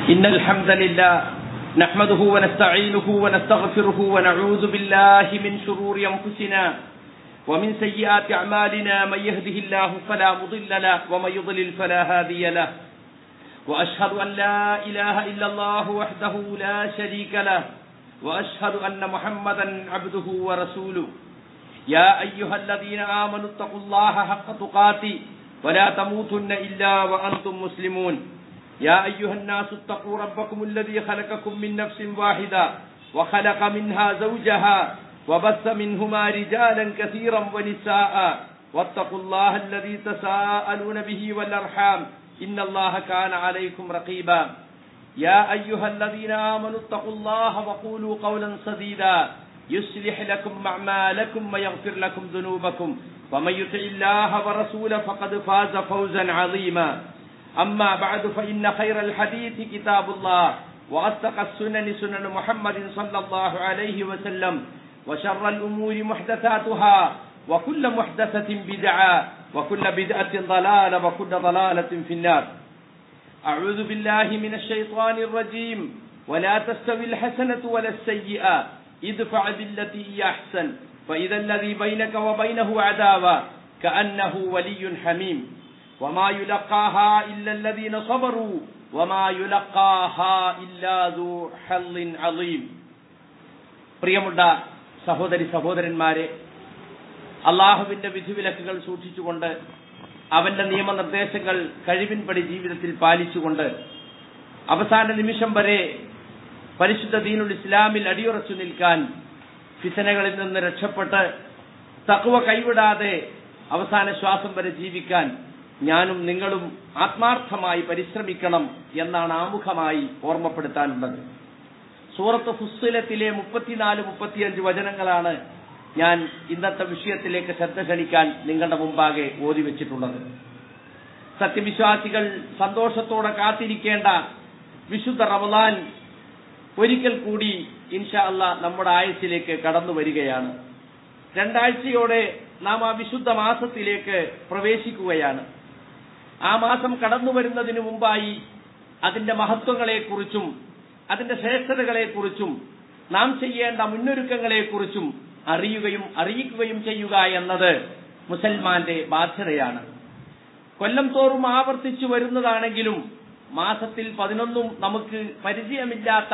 إن الحمد لله نحمده ونستعينه ونستغفره ونعوذ بالله من شرور أنفسنا ومن سيئات أعمالنا من يهده الله فلا مضل له ومن يضلل فلا هادي له وأشهد أن لا إله إلا الله وحده لا شريك له وأشهد أن محمدا عبده ورسوله يا أيها الذين آمنوا اتقوا الله حق تقاته ولا تموتن إلا وأنتم مسلمون يا أيها الناس اتقوا ربكم الذي خلقكم من نفس واحدة وخلق منها زوجها وبث منهما رجالا كثيرا ونساء واتقوا الله الذي تساءلون به والأرحام إن الله كان عليكم رقيبا يا أيها الذين آمنوا اتقوا الله وقولوا قولا سديدا يصلح لكم أعمالكم ويغفر لكم ذنوبكم ومن يطع الله ورسوله فقد فاز فوزا عظيما أما بعد فإن خير الحديث كتاب الله وأصدق السنن سنن محمد صلى الله عليه وسلم وشر الأمور محدثاتها وكل محدثة بدعة وكل بدعة ضلالة وكل ضلالة في النار أعوذ بالله من الشيطان الرجيم ولا تستوي الحسنة ولا السيئة ادفع بالتي هي أحسن فإذا الذي بينك وبينه عداوة كأنه ولي حميم وما يلقاها إلا الذين صبروا وما يلقاها إلا ذو حظ عظيم പ്രിയമുള്ള സഹോദരി സഹോദരന്മാരെ അള്ളാഹുവിന്റെ വിധിവിലക്കുകൾ സൂക്ഷിച്ചുകൊണ്ട് അവന്റെ നിയമനിർദ്ദേശങ്ങൾ കഴിവിൻപടി ജീവിതത്തിൽ പാലിച്ചുകൊണ്ട് അവസാന നിമിഷം വരെ പരിശുദ്ധ ദീനുൽ ഇസ്ലാമിൽ അടിയുറച്ചു നിൽക്കാൻ ഫിസനകളിൽ നിന്ന് രക്ഷപ്പെട്ട് തക്കുവ കൈവിടാതെ അവസാന ശ്വാസം വരെ ജീവിക്കാൻ ഞാനും നിങ്ങളും ആത്മാർത്ഥമായി പരിശ്രമിക്കണം എന്നാണ് ആമുഖമായി ഓർമ്മപ്പെടുത്താനുള്ളത് സൂറത്ത് ഫുസ്സുലത്തിലെ മുപ്പത്തിനാല് മുപ്പത്തിയഞ്ച് വചനങ്ങളാണ് ഞാൻ ഇന്നത്തെ വിഷയത്തിലേക്ക് ശ്രദ്ധ ക്ഷണിക്കാൻ നിങ്ങളുടെ മുമ്പാകെ ഓതി വെച്ചിട്ടുള്ളത് സത്യവിശ്വാസികൾ സന്തോഷത്തോടെ കാത്തിരിക്കേണ്ട വിശുദ്ധ റമദാൻ ഒരിക്കൽ കൂടി ഇൻഷാ അല്ല നമ്മുടെ ആയുസിലേക്ക് കടന്നു വരികയാണ് രണ്ടാഴ്ചയോടെ നാം ആ വിശുദ്ധ മാസത്തിലേക്ക് പ്രവേശിക്കുകയാണ് ആ മാസം കടന്നു വരുന്നതിന് മുമ്പായി അതിന്റെ മഹത്വങ്ങളെക്കുറിച്ചും അതിന്റെ ശ്രേഷ്ഠതകളെക്കുറിച്ചും നാം ചെയ്യേണ്ട മുന്നൊരുക്കങ്ങളെക്കുറിച്ചും അറിയുകയും അറിയിക്കുകയും ചെയ്യുക എന്നത് മുസൽമാന്റെ ബാധ്യതയാണ് കൊല്ലം തോറും ആവർത്തിച്ചു വരുന്നതാണെങ്കിലും മാസത്തിൽ പതിനൊന്നും നമുക്ക് പരിചയമില്ലാത്ത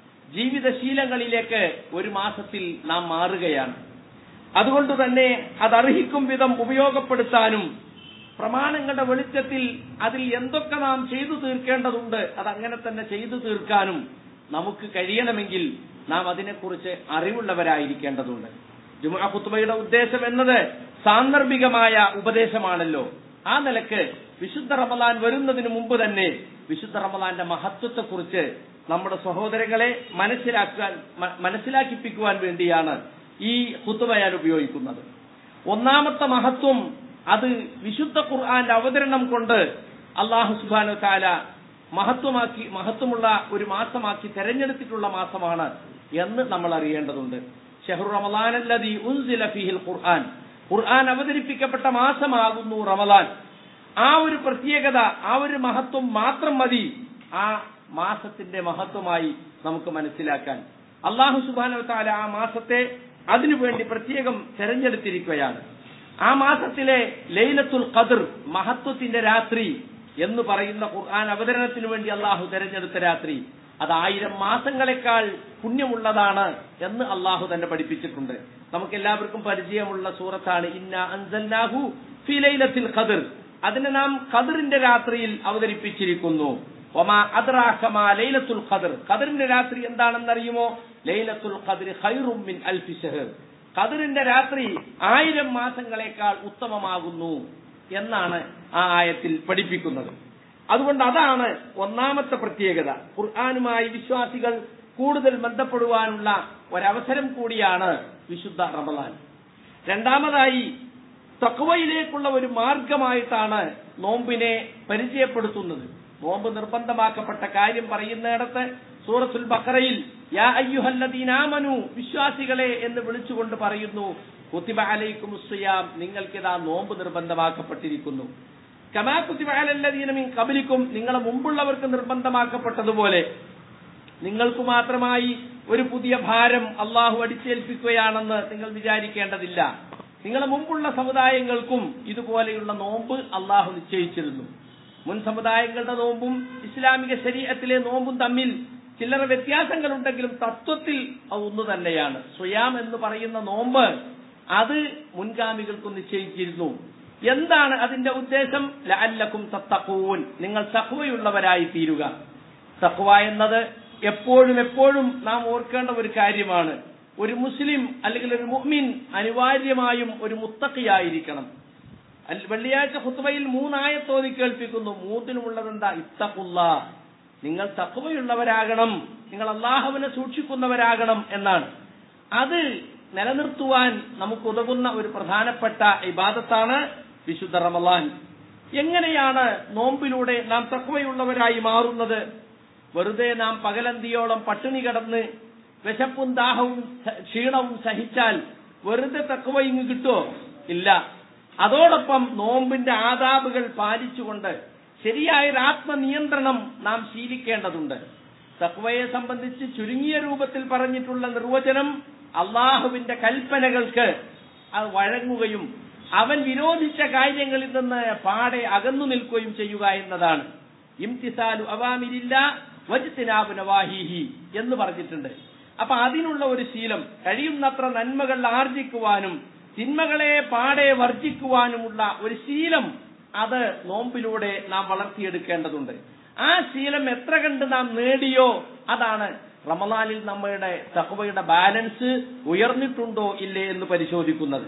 ജീവിതശീലങ്ങളിലേക്ക് ഒരു മാസത്തിൽ നാം മാറുകയാണ് അതുകൊണ്ട് തന്നെ അതർഹിക്കും വിധം ഉപയോഗപ്പെടുത്താനും പ്രമാണങ്ങളുടെ വെളിച്ചത്തിൽ അതിൽ എന്തൊക്കെ നാം ചെയ്തു തീർക്കേണ്ടതുണ്ട് അതങ്ങനെ തന്നെ ചെയ്തു തീർക്കാനും നമുക്ക് കഴിയണമെങ്കിൽ നാം അതിനെക്കുറിച്ച് അറിവുള്ളവരായിരിക്കേണ്ടതുണ്ട് ജുമാ ഖുത്തുബയുടെ ഉദ്ദേശം എന്നത് സാന്ദർഭികമായ ഉപദേശമാണല്ലോ ആ നിലക്ക് വിശുദ്ധ റമലാൻ വരുന്നതിന് മുമ്പ് തന്നെ വിശുദ്ധ റമലാന്റെ മഹത്വത്തെക്കുറിച്ച് നമ്മുടെ സഹോദരങ്ങളെ മനസ്സിലാക്കാൻ മനസ്സിലാക്കിപ്പിക്കുവാൻ വേണ്ടിയാണ് ഈ ഖുത്തുബ ഞാൻ ഉപയോഗിക്കുന്നത് ഒന്നാമത്തെ മഹത്വം അത് വിശുദ്ധ ഖുർആന്റെ അവതരണം കൊണ്ട് അള്ളാഹു സുബാനു താല മഹത്വമാക്കി മഹത്വമുള്ള ഒരു മാസമാക്കി തെരഞ്ഞെടുത്തിട്ടുള്ള മാസമാണ് എന്ന് നമ്മൾ അറിയേണ്ടതുണ്ട് ഷെഹ്റു റമലാനല്ലതി ഉൻസില ഫിഹിൽ ഖുർആൻ ഖുർആൻ അവതരിപ്പിക്കപ്പെട്ട മാസമാകുന്നു റമലാൻ ആ ഒരു പ്രത്യേകത ആ ഒരു മഹത്വം മാത്രം മതി ആ മാസത്തിന്റെ മഹത്വമായി നമുക്ക് മനസ്സിലാക്കാൻ അള്ളാഹു സുബാനു താല ആ മാസത്തെ അതിനുവേണ്ടി പ്രത്യേകം തെരഞ്ഞെടുത്തിരിക്കുകയാണ് ആ മാസത്തിലെ ലൈലത്തുൽ ഖദർ മഹത്വത്തിന്റെ രാത്രി എന്ന് പറയുന്ന ഖുർആൻ അവതരണത്തിന് വേണ്ടി അള്ളാഹു തെരഞ്ഞെടുത്ത രാത്രി അത് ആയിരം മാസങ്ങളെക്കാൾ പുണ്യമുള്ളതാണ് എന്ന് അള്ളാഹു തന്നെ പഠിപ്പിച്ചിട്ടുണ്ട് നമുക്ക് എല്ലാവർക്കും പരിചയമുള്ള സൂറത്താണ് ഇന്ന അൻസൽനാഹു ഫി ലൈലത്തിൽ ഖദർ അതിനെ നാം ഖദറിന്റെ രാത്രിയിൽ അവതരിപ്പിച്ചിരിക്കുന്നു ഒമാ അദ്റാഖമാ ലൈലത്തുൽ ഖദർ ഖദറിന്റെ രാത്രി എന്താണെന്നറിയുമോ ലൈലത്തുൽ ഖദർ ഖൈറും മിൻ അൽഫി ഷഹർ ഖദറിന്റെ രാത്രി ആയിരം മാസങ്ങളെക്കാൾ ഉത്തമമാകുന്നു എന്നാണ് ആ ആയത്തിൽ പഠിപ്പിക്കുന്നത് അതുകൊണ്ട് അതാണ് ഒന്നാമത്തെ പ്രത്യേകത ഖുർആാനുമായി വിശ്വാസികൾ കൂടുതൽ ബന്ധപ്പെടുവാനുള്ള ഒരവസരം കൂടിയാണ് വിശുദ്ധ റമദാൻ രണ്ടാമതായി തക്വയിലേക്കുള്ള ഒരു മാർഗമായിട്ടാണ് നോമ്പിനെ പരിചയപ്പെടുത്തുന്നത് നോമ്പ് നിർബന്ധമാക്കപ്പെട്ട കാര്യം പറയുന്നിടത്ത് സൂറത്തുൽ ബക്കറയിൽ യാ അയ്യുഹല്ലദീനാമനു വിശ്വാസികളെ എന്ന് വിളിച്ചുകൊണ്ട് പറയുന്നു കുത്തിബ അലൈക്കും സുയാം നിങ്ങൾക്കിതാ നോമ്പ് നിർബന്ധമാക്കപ്പെട്ടിരിക്കുന്നു കമാക്കുത്തിവാലല്ലതീനമിൻ കബലിക്കും നിങ്ങളെ മുമ്പുള്ളവർക്ക് നിർബന്ധമാക്കപ്പെട്ടതുപോലെ നിങ്ങൾക്ക് മാത്രമായി ഒരു പുതിയ ഭാരം അള്ളാഹു അടിച്ചേൽപ്പിക്കുകയാണെന്ന് നിങ്ങൾ വിചാരിക്കേണ്ടതില്ല നിങ്ങളെ മുമ്പുള്ള സമുദായങ്ങൾക്കും ഇതുപോലെയുള്ള നോമ്പ് അള്ളാഹു നിശ്ചയിച്ചിരുന്നു മുൻ സമുദായങ്ങളുടെ നോമ്പും ഇസ്ലാമിക ശരീരത്തിലെ നോമ്പും തമ്മിൽ ചില്ലറ വ്യത്യാസങ്ങളുണ്ടെങ്കിലും തത്വത്തിൽ അത് ഒന്ന് തന്നെയാണ് സ്വയാം എന്ന് പറയുന്ന നോമ്പ് അത് മുൻഗാമികൾക്കും നിശ്ചയിച്ചിരുന്നു എന്താണ് അതിന്റെ ഉദ്ദേശം ലഅല്ലക്കും തത്തഖൂൻ നിങ്ങൾ തഖ്വയുള്ളവരായി തീരുക തഖ്വ എന്നത് എപ്പോഴും എപ്പോഴും നാം ഓർക്കേണ്ട ഒരു കാര്യമാണ് ഒരു മുസ്ലിം അല്ലെങ്കിൽ ഒരു മുഹ്മിൻ അനിവാര്യമായും ഒരു മുത്തക്കിയായിരിക്കണം അൽ- വെള്ളിയാഴ്ച ഹുത്തുബയിൽ മൂന്നായത്തോതി കേൾപ്പിക്കുന്നു മൂന്നിനുമുള്ളത് എന്താ ഇത്തഖുല്ല നിങ്ങൾ തഖ്വയുള്ളവരാകണം നിങ്ങൾ അള്ളാഹുവിനെ സൂക്ഷിക്കുന്നവരാകണം എന്നാണ് അത് നിലനിർത്തുവാൻ നമുക്ക് ഉതകുന്ന ഒരു പ്രധാനപ്പെട്ട ഇബാദത്താണ് വിശുദ്ധ റമലാൻ എങ്ങനെയാണ് നോമ്പിലൂടെ നാം തക്വയുള്ളവരായി മാറുന്നത് വെറുതെ നാം പകലന്തിയോളം പട്ടിണി കിടന്ന് വിശപ്പും ദാഹവും സ- ക്ഷീണവും സഹിച്ചാൽ വെറുതെ തക്വ ഇങ്ങ് കിട്ടുമോ ഇല്ല അതോടൊപ്പം നോമ്പിന്റെ ആദാബുകൾ പാലിച്ചുകൊണ്ട് ശരിയായ ഒരു ആത്മനിയന്ത്രണം നാം ശീലിക്കേണ്ടതുണ്ട് തക്വയെ സംബന്ധിച്ച് ചുരുങ്ങിയ രൂപത്തിൽ പറഞ്ഞിട്ടുള്ള നിർവചനം അള്ളാഹുവിന്റെ കൽപ്പനകൾക്ക് അത് വഴങ്ങുകയും അവൻ വിരോധിച്ച കാര്യങ്ങളിൽ നിന്ന് പാടെ അകന്നു നിൽക്കുകയും ചെയ്യുക എന്നതാണ് ഇംതിസാലു അവാമിരില്ല വജ്തിനാബു നവാഹിഹി എന്ന് പറഞ്ഞിട്ടുണ്ട് അപ്പൊ അതിനുള്ള ഒരു ശീലം കഴിയുന്നത്ര നന്മകൾ ആർജിക്കുവാനും തിന്മകളെ പാടെ വർജിക്കുവാനുമുള്ള ഒരു ശീലം അത് നോമ്പിലൂടെ നാം വളർത്തിയെടുക്കേണ്ടതുണ്ട് ആ ശീലം എത്ര കണ്ട് നാം നേടിയോ അതാണ് റമലാനിൽ നമ്മുടെ തഹവയുടെ ബാലൻസ് ഉയർന്നിട്ടുണ്ടോ ഇല്ലേ എന്ന് പരിശോധിക്കുന്നത്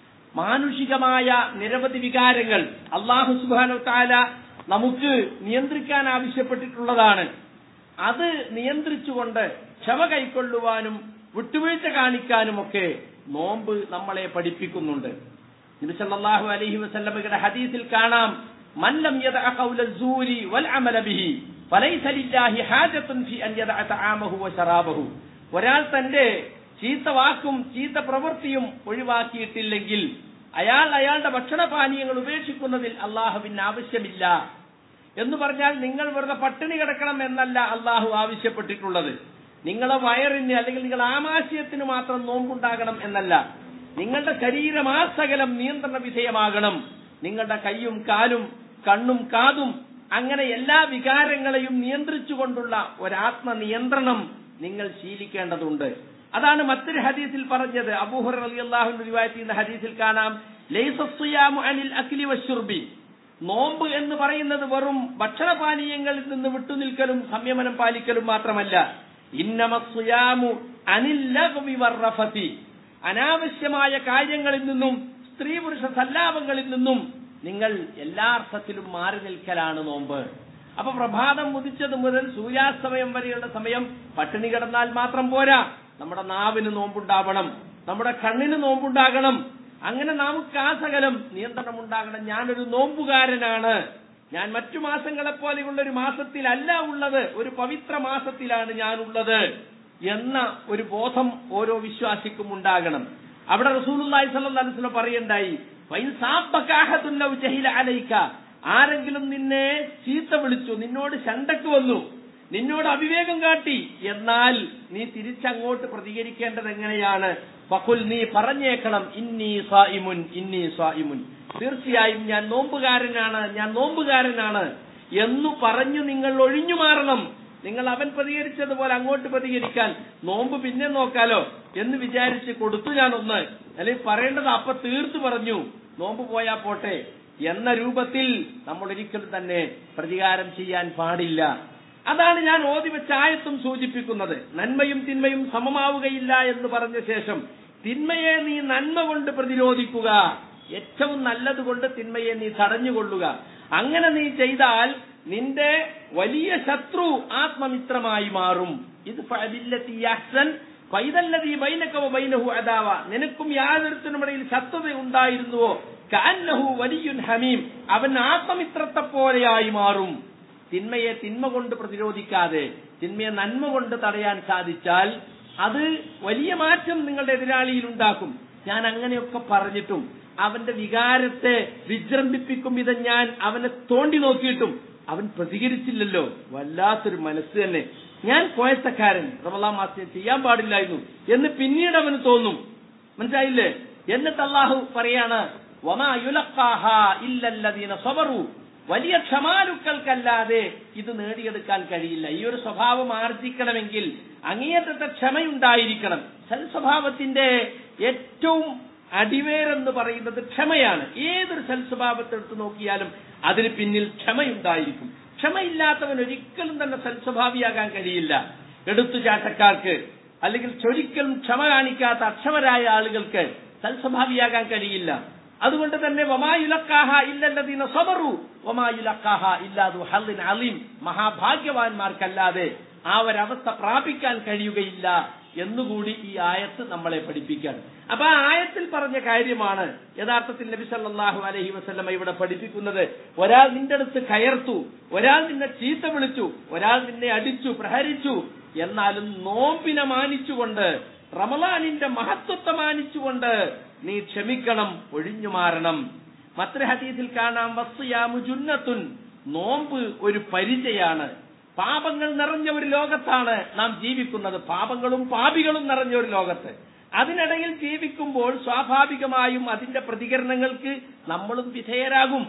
മാനുഷികമായ നിരവധി വികാരങ്ങൾ അള്ളാഹു സുബാനു താല നമുക്ക് നിയന്ത്രിക്കാൻ ആവശ്യപ്പെട്ടിട്ടുള്ളതാണ് അത് നിയന്ത്രിച്ചുകൊണ്ട് ക്ഷമ കൈക്കൊള്ളുവാനും വിട്ടുവീഴ്ച കാണിക്കാനുമൊക്കെ നോമ്പ് നമ്മളെ പഠിപ്പിക്കുന്നുണ്ട് നബി സല്ലല്ലാഹു അലൈഹി വസല്ലമയുടെ ഹദീസിൽ കാണാം മല്ലം യദഅ ഖൗല الزൂരി വൽ അമല ബിഹി ഫലൈസ ലില്ലാഹി ഹാജത്തുൻ ഫി അൻ യദഅ തആമഹു വശറാബഹു ഒരാൾ തന്റെ ചീത്ത വാക്കും ചീത്ത പ്രവൃത്തിയും ഒഴിവാക്കിയിട്ടില്ലെങ്കിൽ അയാൾ അയാളുടെ ഭക്ഷണപാനീയങ്ങൾ ഉപേക്ഷിക്കുന്നതിൽ അള്ളാഹുവിന് ആവശ്യമില്ല എന്ന് പറഞ്ഞാൽ നിങ്ങൾ വെറുതെ പട്ടിണി കിടക്കണം എന്നല്ല അള്ളാഹു ആവശ്യപ്പെട്ടിട്ടുള്ളത് നിങ്ങളെ വയറിന് അല്ലെങ്കിൽ നിങ്ങളുടെ ആമാശയത്തിന് മാത്രം നോമ്പുണ്ടാകണം എന്നല്ല നിങ്ങളുടെ ശരീരമാസകലം നിയന്ത്രണ വിധേയമാകണം നിങ്ങളുടെ കൈയും കാലും കണ്ണും കാതും അങ്ങനെ എല്ലാ വികാരങ്ങളെയും നിയന്ത്രിച്ചുകൊണ്ടുള്ള ഒരാത്മ നിയന്ത്രണം നിങ്ങൾ ശീലിക്കേണ്ടതുണ്ട് അതാണ് മറ്റൊരു ഹദീസിൽ പറഞ്ഞത് അബൂഹർ അലി അള്ളാഹുന്റെ റിവായത്ത് ചെയ്യുന്ന ഹദീസിൽ കാണാം ലൈസ സിയാമു അനിൽ അഖിലി വശുർബി നോമ്പ് എന്ന് പറയുന്നത് വെറും ഭക്ഷണപാനീയങ്ങളിൽ നിന്ന് വിട്ടുനിൽക്കലും സംയമനം പാലിക്കലും മാത്രമല്ല ഇന്നമസുയാമു അനില്ലി വർറഫത്തി അനാവശ്യമായ കാര്യങ്ങളിൽ നിന്നും സ്ത്രീ പുരുഷ സല്ലാപങ്ങളിൽ നിന്നും നിങ്ങൾ എല്ലാ അർത്ഥത്തിലും മാറി നിൽക്കലാണ് നോമ്പ് അപ്പൊ പ്രഭാതം ഉദിച്ചത് മുതൽ സൂര്യാസ്തമയം വരെയുള്ള സമയം പട്ടിണി കിടന്നാൽ മാത്രം പോരാ നമ്മുടെ നാവിന് നോമ്പുണ്ടാവണം നമ്മുടെ കണ്ണിന് നോമ്പുണ്ടാകണം അങ്ങനെ നമുക്ക് ആ സകലം നിയന്ത്രണം ഉണ്ടാകണം ഞാനൊരു നോമ്പുകാരനാണ് ഞാൻ മറ്റു മാസങ്ങളെ പോലെയുള്ള ഒരു മാസത്തിലല്ല ഉള്ളത് ഒരു പവിത്ര മാസത്തിലാണ് ഞാനുള്ളത് എന്ന ഒരു ബോധം ഓരോ വിശ്വാസിക്കും ഉണ്ടാകണം അവിടെ റസൂലുള്ളാഹി സ്വല്ലല്ലാഹു അലൈഹി വസല്ലം പറയണ്ടായി വൈൻ സാബക അഹദുൻ ലൗ ജഹില അലൈക ആരെങ്കിലും നിന്നെ ചീത്ത വിളിച്ചു നിന്നോട് ശണ്ടക്ക് വന്നു നിന്നോട് അവിവേകം കാട്ടി എന്നാൽ നീ തിരിച്ചങ്ങോട്ട് പ്രതികരിക്കേണ്ടത് എങ്ങനെയാണ് ഫഖുൽ നീ പറഞ്ഞേക്കണം ഇന്നി സായിമുൻ ഇന്നി സായിമുൻ തീർച്ചയായും ഞാൻ നോമ്പുകാരനാണ് ഞാൻ നോമ്പുകാരനാണ് എന്നു പറഞ്ഞു നിങ്ങൾ ഒഴിഞ്ഞു മാറണം നിങ്ങൾ അവൻ പ്രതികരിച്ചതുപോലെ അങ്ങോട്ട് പ്രതികരിക്കാൻ നോമ്പ് പിന്നെ നോക്കാലോ എന്ന് വിചാരിച്ച് കൊടുത്തു ഞാനൊന്ന് അല്ലെങ്കിൽ പറയേണ്ടത് അപ്പൊ തീർത്തു പറഞ്ഞു നോമ്പ് പോയാ പോട്ടെ എന്ന രൂപത്തിൽ നമ്മൾ ഒരിക്കലും തന്നെ പ്രതികാരം ചെയ്യാൻ പാടില്ല അതാണ് ഞാൻ ഓതി വെച്ച ആയത്തും സൂചിപ്പിക്കുന്നത് നന്മയും തിന്മയും സമമാവുകയില്ല എന്ന് പറഞ്ഞ ശേഷം തിന്മയെ നീ നന്മ കൊണ്ട് പ്രതിരോധിക്കുക ഏറ്റവും നല്ലതുകൊണ്ട് തിന്മയെ നീ തടഞ്ഞുകൊള്ളുക അങ്ങനെ നീ ചെയ്താൽ നിന്റെ വലിയ ശത്രു ആത്മമിത്രമായി മാറും ഇത് ഫഅദില്ലത്തി യഹ്സൻ ഫൈദല്ലദീ ബൈനക വബൈനഹു അദാവ നിനക്കും യാതൊരുത്തിനുമിടയിൽ ശത്രുത ഉണ്ടായിരുന്നുവോ കഅന്നഹു വലിയുൻ ഹമീം അവൻ ആത്മമിത്രത്തെ പോലെയായി മാറും തിന്മയെ തിന്മ കൊണ്ട് പ്രതിരോധിക്കാതെ തിന്മയെ നന്മ കൊണ്ട് തടയാൻ സാധിച്ചാൽ അത് വലിയ മാറ്റം നിങ്ങളുടെ എതിരാളിയിൽ ഉണ്ടാക്കും ഞാൻ അങ്ങനെയൊക്കെ പറഞ്ഞിട്ടും അവന്റെ വികാരത്തെ വിജൃംഭിപ്പിക്കും വിധം ഞാൻ അവനെ തോണ്ടി നോക്കിയിട്ടും അവൻ പ്രതികരിച്ചില്ലല്ലോ വല്ലാത്തൊരു മനസ്സ് തന്നെ ഞാൻ കോയത്തക്കാരൻ റമലാ മാസത്തെ ചെയ്യാൻ പാടില്ലായിരുന്നു എന്ന് പിന്നീട് അവന് തോന്നും മനസ്സിലായില്ലേ എന്നിട്ട് അള്ളാഹു പറയാണ് വമാ യുലഖാഹ ഇല്ലല്ലദീന സബറു വലിയ ക്ഷമാലുക്കൾക്കല്ലാതെ ഇത് നേടിയെടുക്കാൻ കഴിയില്ല ഈ ഒരു സ്വഭാവം ആർജിക്കണമെങ്കിൽ അങ്ങേയറ്റത്തെ ക്ഷമയുണ്ടായിരിക്കണം സൽസ്വഭാവത്തിന്റെ ഏറ്റവും അടിവേരെന്ന് പറയുന്നത് ക്ഷമയാണ് ഏതൊരു സൽസ്വഭാവത്തെ എടുത്ത് നോക്കിയാലും അതിന് പിന്നിൽ ക്ഷമയുണ്ടായിരിക്കും ക്ഷമയില്ലാത്തവൻ ഒരിക്കലും തന്നെ സൽസ്വഭാവിയാകാൻ കഴിയില്ല എടുത്തുചാട്ടക്കാർക്ക് അല്ലെങ്കിൽ ചൊരിക്കലും ക്ഷമ കാണിക്കാത്ത അക്ഷമരായ ആളുകൾക്ക് സൽസ്വഭാവിയാകാൻ കഴിയില്ല അതുകൊണ്ട് തന്നെ വമായുലക്കാഹ ഇല്ലല്ലതീന സബറു വമായുലക്കാഹ ഇല്ലാതു ഹല്ലിൻ അലീം മഹാഭാഗ്യവാന്മാർക്കല്ലാതെ ആ ഒരവസ്ഥ പ്രാപിക്കാൻ കഴിയുകയില്ല എന്നുകൂടി ഈ ആയത്ത് നമ്മളെ പഠിപ്പിക്കുകയാണ് അപ്പൊ ആ ആയത്തിൽ പറഞ്ഞ കാര്യമാണ് യഥാർത്ഥത്തിൽ നബി സല്ലല്ലാഹു അലൈഹി വസല്ലമ ഇവിടെ പഠിപ്പിക്കുന്നത് ഒരാൾ നിന്റെ അടുത്ത് കയർത്തു ഒരാൾ നിന്നെ ചീത്ത വിളിച്ചു ഒരാൾ നിന്നെ അടിച്ചു പ്രഹരിച്ചു എന്നാലും നോമ്പിനെ മാനിച്ചുകൊണ്ട് റമലാനിന്റെ മഹത്വത്തെ മാനിച്ചുകൊണ്ട് നീ ക്ഷമിക്കണം ഒഴിഞ്ഞു മാറണം മറ്റൊരു ഹദീസിൽ കാണാം വസ്തുയാമു ജുന്നത്തുൻ നോമ്പ് ഒരു പരിചയാണ് പാപങ്ങൾ നിറഞ്ഞ ഒരു ലോകത്താണ് നാം ജീവിക്കുന്നത് പാപങ്ങളും പാപികളും നിറഞ്ഞ ഒരു ലോകത്ത് അതിനിടയിൽ ജീവിക്കുമ്പോൾ സ്വാഭാവികമായും അതിന്റെ പ്രതികരണങ്ങൾക്ക് നമ്മളും വിധേയരാകും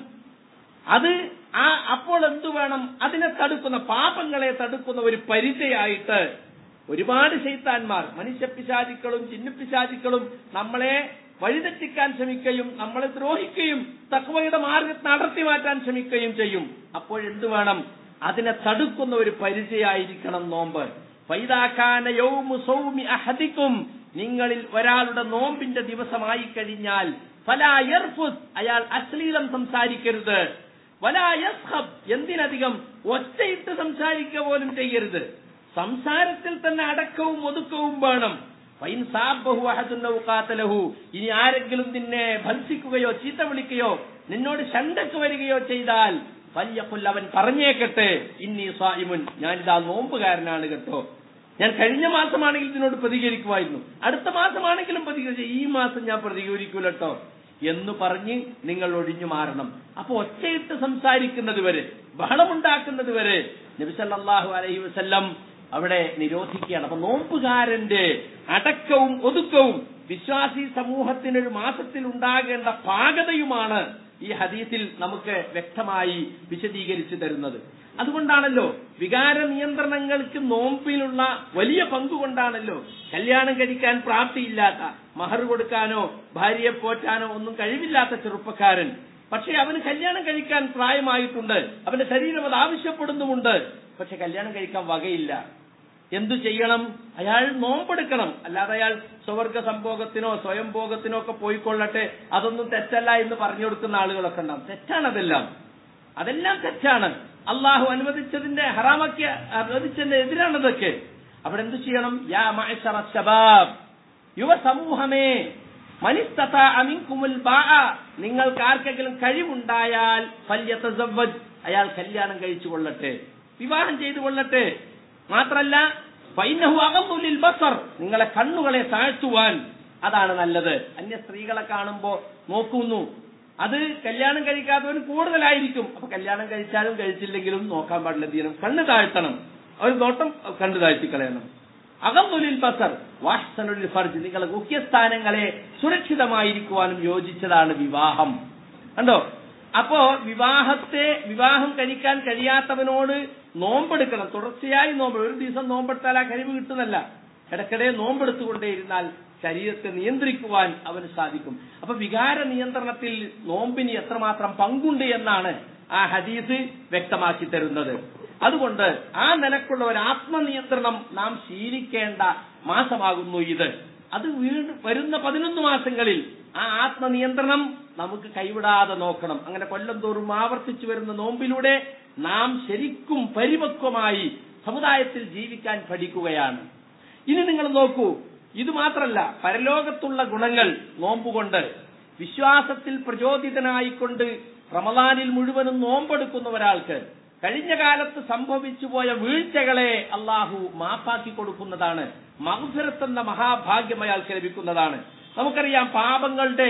അത് ആ അപ്പോൾ എന്തു വേണം അതിനെ തടുക്കുന്ന പാപങ്ങളെ തടുക്കുന്ന ഒരു പരിചയായിട്ട് ഒരുപാട് ശൈത്താന്മാർ മനുഷ്യപ്പിശാചിക്കളും ചിന്നുപ്പിശാചിക്കളും നമ്മളെ വഴിതെറ്റിക്കാൻ ശ്രമിക്കുകയും നമ്മളെ ദ്രോഹിക്കുകയും തക്വയുടെ മാർഗത്തെ നടത്തി മാറ്റാൻ ശ്രമിക്കുകയും ചെയ്യും അപ്പോഴെന്തു വേണം അതിനെ തടുക്കുന്ന ഒരു പരിചയായിരിക്കണം നോമ്പ് ഫൈദാഖാന യൗമു സൗമി അഹദിക്കും നിങ്ങളിൽ ഒരാളുടെ നോമ്പിന്റെ ദിവസമായി കഴിഞ്ഞാൽ ഫലാ യർഫുസ് അയാൾ അശ്ലീലം സംസാരിക്കരുത് വലാ യസ്ഹബ് എന്തിനധികം ഒറ്റയിട്ട് സംസാരിക്കുക പോലും ചെയ്യരുത് സംസാരത്തിൽ തന്നെ അടക്കവും ഒതുക്കവും വേണം ഫൈൻ സാബഹു അഹദുന്നഹു ഖാതലഹു ഇനി ആരെങ്കിലും നിന്നെ ഭത്സിക്കുകയോ ചീത്ത വിളിക്കുകയോ നിന്നോട് ശണ്ടക്ക് വരികയോ ചെയ്താൽ വല്യക്കുൽ അവൻ പറഞ്ഞേക്കട്ടെ ഇന്നി സ്വായിമുൻ ഞാനിതാ നോമ്പുകാരനാണ് കേട്ടോ ഞാൻ കഴിഞ്ഞ മാസമാണെങ്കിൽ ഇതിനോട് പ്രതികരിക്കുമായിരുന്നു അടുത്ത മാസമാണെങ്കിലും പ്രതികരിച്ചു ഈ മാസം ഞാൻ പ്രതികരിക്കൂല കേട്ടോ എന്ന് പറഞ്ഞ് നിങ്ങൾ ഒഴിഞ്ഞു മാറണം അപ്പൊ ഒറ്റയിട്ട് സംസാരിക്കുന്നത് വരെ ബഹളമുണ്ടാക്കുന്നത് വരെ നബിസല്ലാഹു അലൈഹി വസല്ലം അവിടെ നിരോധിക്കുകയാണ് അപ്പൊ നോമ്പുകാരന്റെ അടക്കവും ഒതുക്കവും വിശ്വാസി സമൂഹത്തിനൊരു മാസത്തിൽ ഉണ്ടാകേണ്ട പാകതയുമാണ് ഈ ഹദീസിൽ നമുക്ക് വ്യക്തമായി വിശദീകരിച്ചു തരുന്നത് അതുകൊണ്ടാണല്ലോ വികാര നിയന്ത്രണങ്ങൾക്ക് നോമ്പിലുള്ള വലിയ പങ്കുകൊണ്ടാണല്ലോ കല്യാണം കഴിക്കാൻ പ്രാപ്തിയില്ലാത്ത മഹർ കൊടുക്കാനോ ഭാര്യയെ പോറ്റാനോ ഒന്നും കഴിവില്ലാത്ത ചെറുപ്പക്കാരൻ പക്ഷെ അവന് കല്യാണം കഴിക്കാൻ പ്രായമായിട്ടുണ്ട് അവന്റെ ശരീരം അത് ആവശ്യപ്പെടുന്നുമുണ്ട് പക്ഷെ കല്യാണം കഴിക്കാൻ വകയില്ല എന്തു ചെയ്യണം അയാൾ നോമ്പെടുക്കണം അല്ലാതെ അയാൾ സ്വവർഗ സംഭോഗത്തിനോ സ്വയംഭോഗത്തിനോ ഒക്കെ പോയിക്കൊള്ളട്ടെ അതൊന്നും തെറ്റല്ല എന്ന് പറഞ്ഞു കൊടുക്കുന്ന ആളുകളൊക്കെ ഉണ്ടാവും തെറ്റാണതെല്ലാം അതെല്ലാം തെറ്റാണ് അള്ളാഹു അനുവദിച്ചതിന്റെ ഹറാമാക്കിയ അനുവദിച്ചതിന്റെ എതിരാണതൊക്കെ അവിടെ എന്തു ചെയ്യണം യാ മഅശറ ശബാബ് യുവ സമൂഹമേ മനിസ്തത അമിൻകുമുൽ ബാഅ നിങ്ങൾക്ക് ആർക്കെങ്കിലും കഴിവുണ്ടായാൽ ഫല്യതസവ്വജ് അയാൾ കല്യാണം കഴിച്ചു കൊള്ളട്ടെ വിവാഹം ചെയ്തു കൊള്ളട്ടെ മാത്രല്ല ഫൈനഹു അകമുലിൽ ബസർ നിങ്ങളെ കണ്ണുകളെ താഴ്ത്തുവാൻ അതാണ് നല്ലത് അന്യ സ്ത്രീകളെ കാണുമ്പോ നോക്കുന്നു അത് കല്യാണം കഴിക്കാത്തവന് കൂടുതലായിരിക്കും അപ്പൊ കല്യാണം കഴിച്ചാലും കഴിച്ചില്ലെങ്കിലും നോക്കാൻ പാടില്ല തീരം കണ്ണ് താഴ്ത്തണം ഒരു നോട്ടം കണ്ണു താഴ്ത്തി കളയണം അകമുലിൽ ബസർ വാഹ്സനുലിൽ ഫർജ് നിങ്ങളെ മുഖ്യസ്ഥാനങ്ങളെ സുരക്ഷിതമായിരിക്കുവാനും യോജിച്ചതാണ് വിവാഹം കണ്ടോ അപ്പോ വിവാഹത്തെ വിവാഹം കഴിക്കാൻ കഴിയാത്തവനോട് നോമ്പെടുക്കണം തുടർച്ചയായി നോമ്പ് ഒരു ദിവസം നോമ്പെടുത്താൽ ആ കഴിവ് കിട്ടുന്നല്ല ഇടയ്ക്കിടെ നോമ്പെടുത്തുകൊണ്ടേയിരുന്നാൽ ശരീരത്തെ നിയന്ത്രിക്കുവാൻ അവന് സാധിക്കും അപ്പൊ വികാര നിയന്ത്രണത്തിൽ നോമ്പിന് എത്രമാത്രം പങ്കുണ്ട് എന്നാണ് ആ ഹദീസ് വ്യക്തമാക്കി തരുന്നത് അതുകൊണ്ട് ആ നിലക്കുള്ള ഒരു ആത്മനിയന്ത്രണം നാം ശീലിക്കേണ്ട മാസമാകുന്നു ഇത് അത് വീണ്ടും വരുന്ന പതിനൊന്ന് മാസങ്ങളിൽ ആ ആത്മനിയന്ത്രണം നമുക്ക് കൈവിടാതെ നോക്കണം അങ്ങനെ കൊല്ലം തോറും ആവർത്തിച്ചു വരുന്ന നോമ്പിലൂടെ നാം ശരിക്കും പരിപക്വമായി സമുദായത്തിൽ ജീവിക്കാൻ പഠിക്കുകയാണ് ഇനി നിങ്ങൾ നോക്കൂ ഇത് മാത്രല്ല പരലോകത്തുള്ള ഗുണങ്ങൾ നോമ്പുകൊണ്ട് വിശ്വാസത്തിൽ പ്രചോദിതനായിക്കൊണ്ട് റമദാനിൽ മുഴുവനും നോമ്പെടുക്കുന്ന ഒരാൾക്ക് കഴിഞ്ഞ കാലത്ത് സംഭവിച്ചു പോയ വീഴ്ചകളെ അള്ളാഹു മാപ്പാക്കി കൊടുക്കുന്നതാണ് മഹുഫിറത്ത് എന്ന മഹാഭാഗ്യം അയാൾക്ക് ലഭിക്കുന്നതാണ് നമുക്കറിയാം പാപങ്ങളുടെ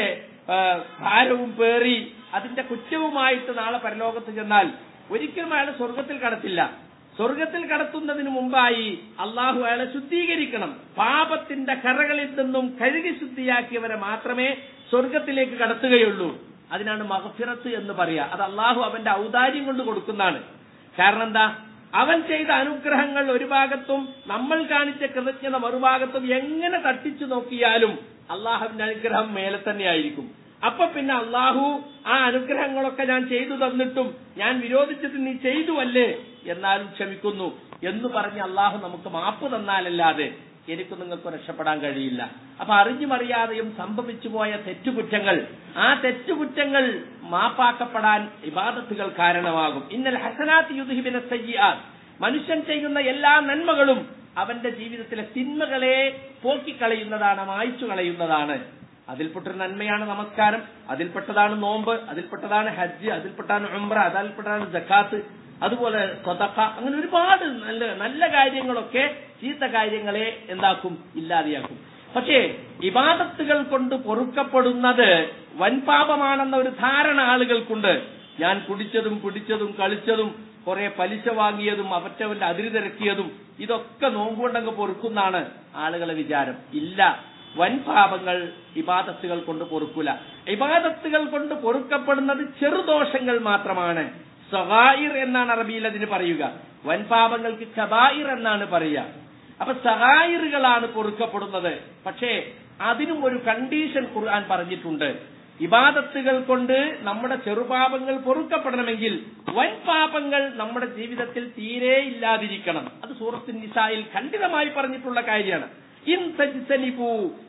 ആ, ഭാരവും പേറി അതിന്റെ കുറ്റവുമായിട്ട് നാളെ പരലോകത്ത് ചെന്നാൽ ഒരിക്കലും അയാൾ സ്വർഗത്തിൽ കടത്തില്ല സ്വർഗത്തിൽ കടത്തുന്നതിന് മുമ്പായി അള്ളാഹു അയാളെ ശുദ്ധീകരിക്കണം പാപത്തിന്റെ കറകളിൽ നിന്നും കഴുകി ശുദ്ധിയാക്കിയവരെ മാത്രമേ സ്വർഗത്തിലേക്ക് കടത്തുകയുള്ളൂ അതിനാണ് മഹഫിറത്ത് എന്ന് പറയാ അത് അള്ളാഹു അവന്റെ ഔദാര്യം കൊണ്ട് കൊടുക്കുന്നതാണ് കാരണം എന്താ അവൻ ചെയ്ത അനുഗ്രഹങ്ങൾ ഒരു ഭാഗത്തും നമ്മൾ കാണിച്ച കൃതജ്ഞത മറുഭാഗത്തും എങ്ങനെ തട്ടിച്ചു നോക്കിയാലും അള്ളാഹുവിന്റെ അനുഗ്രഹം മേലെ തന്നെയായിരിക്കും അപ്പൊ പിന്നെ അള്ളാഹു ആ അനുഗ്രഹങ്ങളൊക്കെ ഞാൻ ചെയ്തു തന്നിട്ടും ഞാൻ വിരോധിച്ചിട്ട് നീ ചെയ്തുവല്ലേ എന്നാലും ക്ഷമിക്കുന്നു എന്ന് പറഞ്ഞ് അള്ളാഹു നമുക്ക് മാപ്പ് തന്നാലല്ലാതെ എനിക്ക് നിങ്ങൾക്ക് രക്ഷപ്പെടാൻ കഴിയില്ല അപ്പൊ അറിഞ്ഞും അറിയാതെയും സംഭവിച്ചു പോയ തെറ്റുകുറ്റങ്ങൾ ആ തെറ്റുകുറ്റങ്ങൾ മാപ്പാക്കപ്പെടാൻ ഇബാദത്തുകൾ കാരണമാകും ഇന്നൽ ഹസനാത്ത് യുദ്ധിബിനെ സയ്യാൻ മനുഷ്യൻ ചെയ്യുന്ന എല്ലാ നന്മകളും അവന്റെ ജീവിതത്തിലെ തിന്മകളെ പോക്കിക്കളയുന്നതാണ് മായ്ച്ചു കളയുന്നതാണ് അതിൽപ്പെട്ടൊരു നന്മയാണ് നമസ്കാരം അതിൽപ്പെട്ടതാണ് നോമ്പ് അതിൽപ്പെട്ടതാണ് ഹജ്ജ് അതിൽപ്പെട്ടാണ് ഉംറ അതിൽപ്പെട്ടാണ് ജക്കാത്ത് അതുപോലെ സ്വതക്ക അങ്ങനെ ഒരുപാട് നല്ല നല്ല കാര്യങ്ങളൊക്കെ ചീത്ത കാര്യങ്ങളെ എന്താക്കും ഇല്ലാതെയാക്കും പക്ഷേ ഇബാദത്തുകൾ കൊണ്ട് പൊറുക്കപ്പെടുന്നത് വൻപാപമാണെന്ന ഒരു ധാരണ ആളുകൾക്കുണ്ട് ഞാൻ കുടിച്ചതും പിടിച്ചതും കളിച്ചതും കുറെ പലിശ വാങ്ങിയതും അവറ്റവന്റെ അതിര് തിരക്കിയതും ഇതൊക്കെ നോമ്പുകൊണ്ടങ്ങ് പൊറുക്കുന്നാണ് ആളുകളെ വിചാരം ഇല്ല വൻപാപങ്ങൾ ഇബാദത്തുകൾ കൊണ്ട് പൊറുക്കൂല ഇബാദത്തുകൾ കൊണ്ട് പൊറുക്കപ്പെടുന്നത് ചെറുദോഷങ്ങൾ മാത്രമാണ് സഹായിർ എന്നാണ് അറബിയിൽ അതിന് പറയുക വൻപാപങ്ങൾക്ക് കബായിർ എന്നാണ് പറയുക അപ്പൊ സഹായിറുകളാണ് പൊറുക്കപ്പെടുന്നത് പക്ഷേ അതിനും ഒരു കണ്ടീഷൻ ഖുർആൻ പറഞ്ഞിട്ടുണ്ട് ഇബാദത്തുകൾ കൊണ്ട് നമ്മുടെ ചെറുപാപങ്ങൾ പൊറുക്കപ്പെടണമെങ്കിൽ വൻ പാപങ്ങൾ നമ്മുടെ ജീവിതത്തിൽ തീരെ ഇല്ലാതിരിക്കണം അത് സൂറത്തിൻ നിസായിൽ ഖണ്ഡിതമായി പറഞ്ഞിട്ടുള്ള കാര്യമാണ് ഇൻ തജ്തനിബു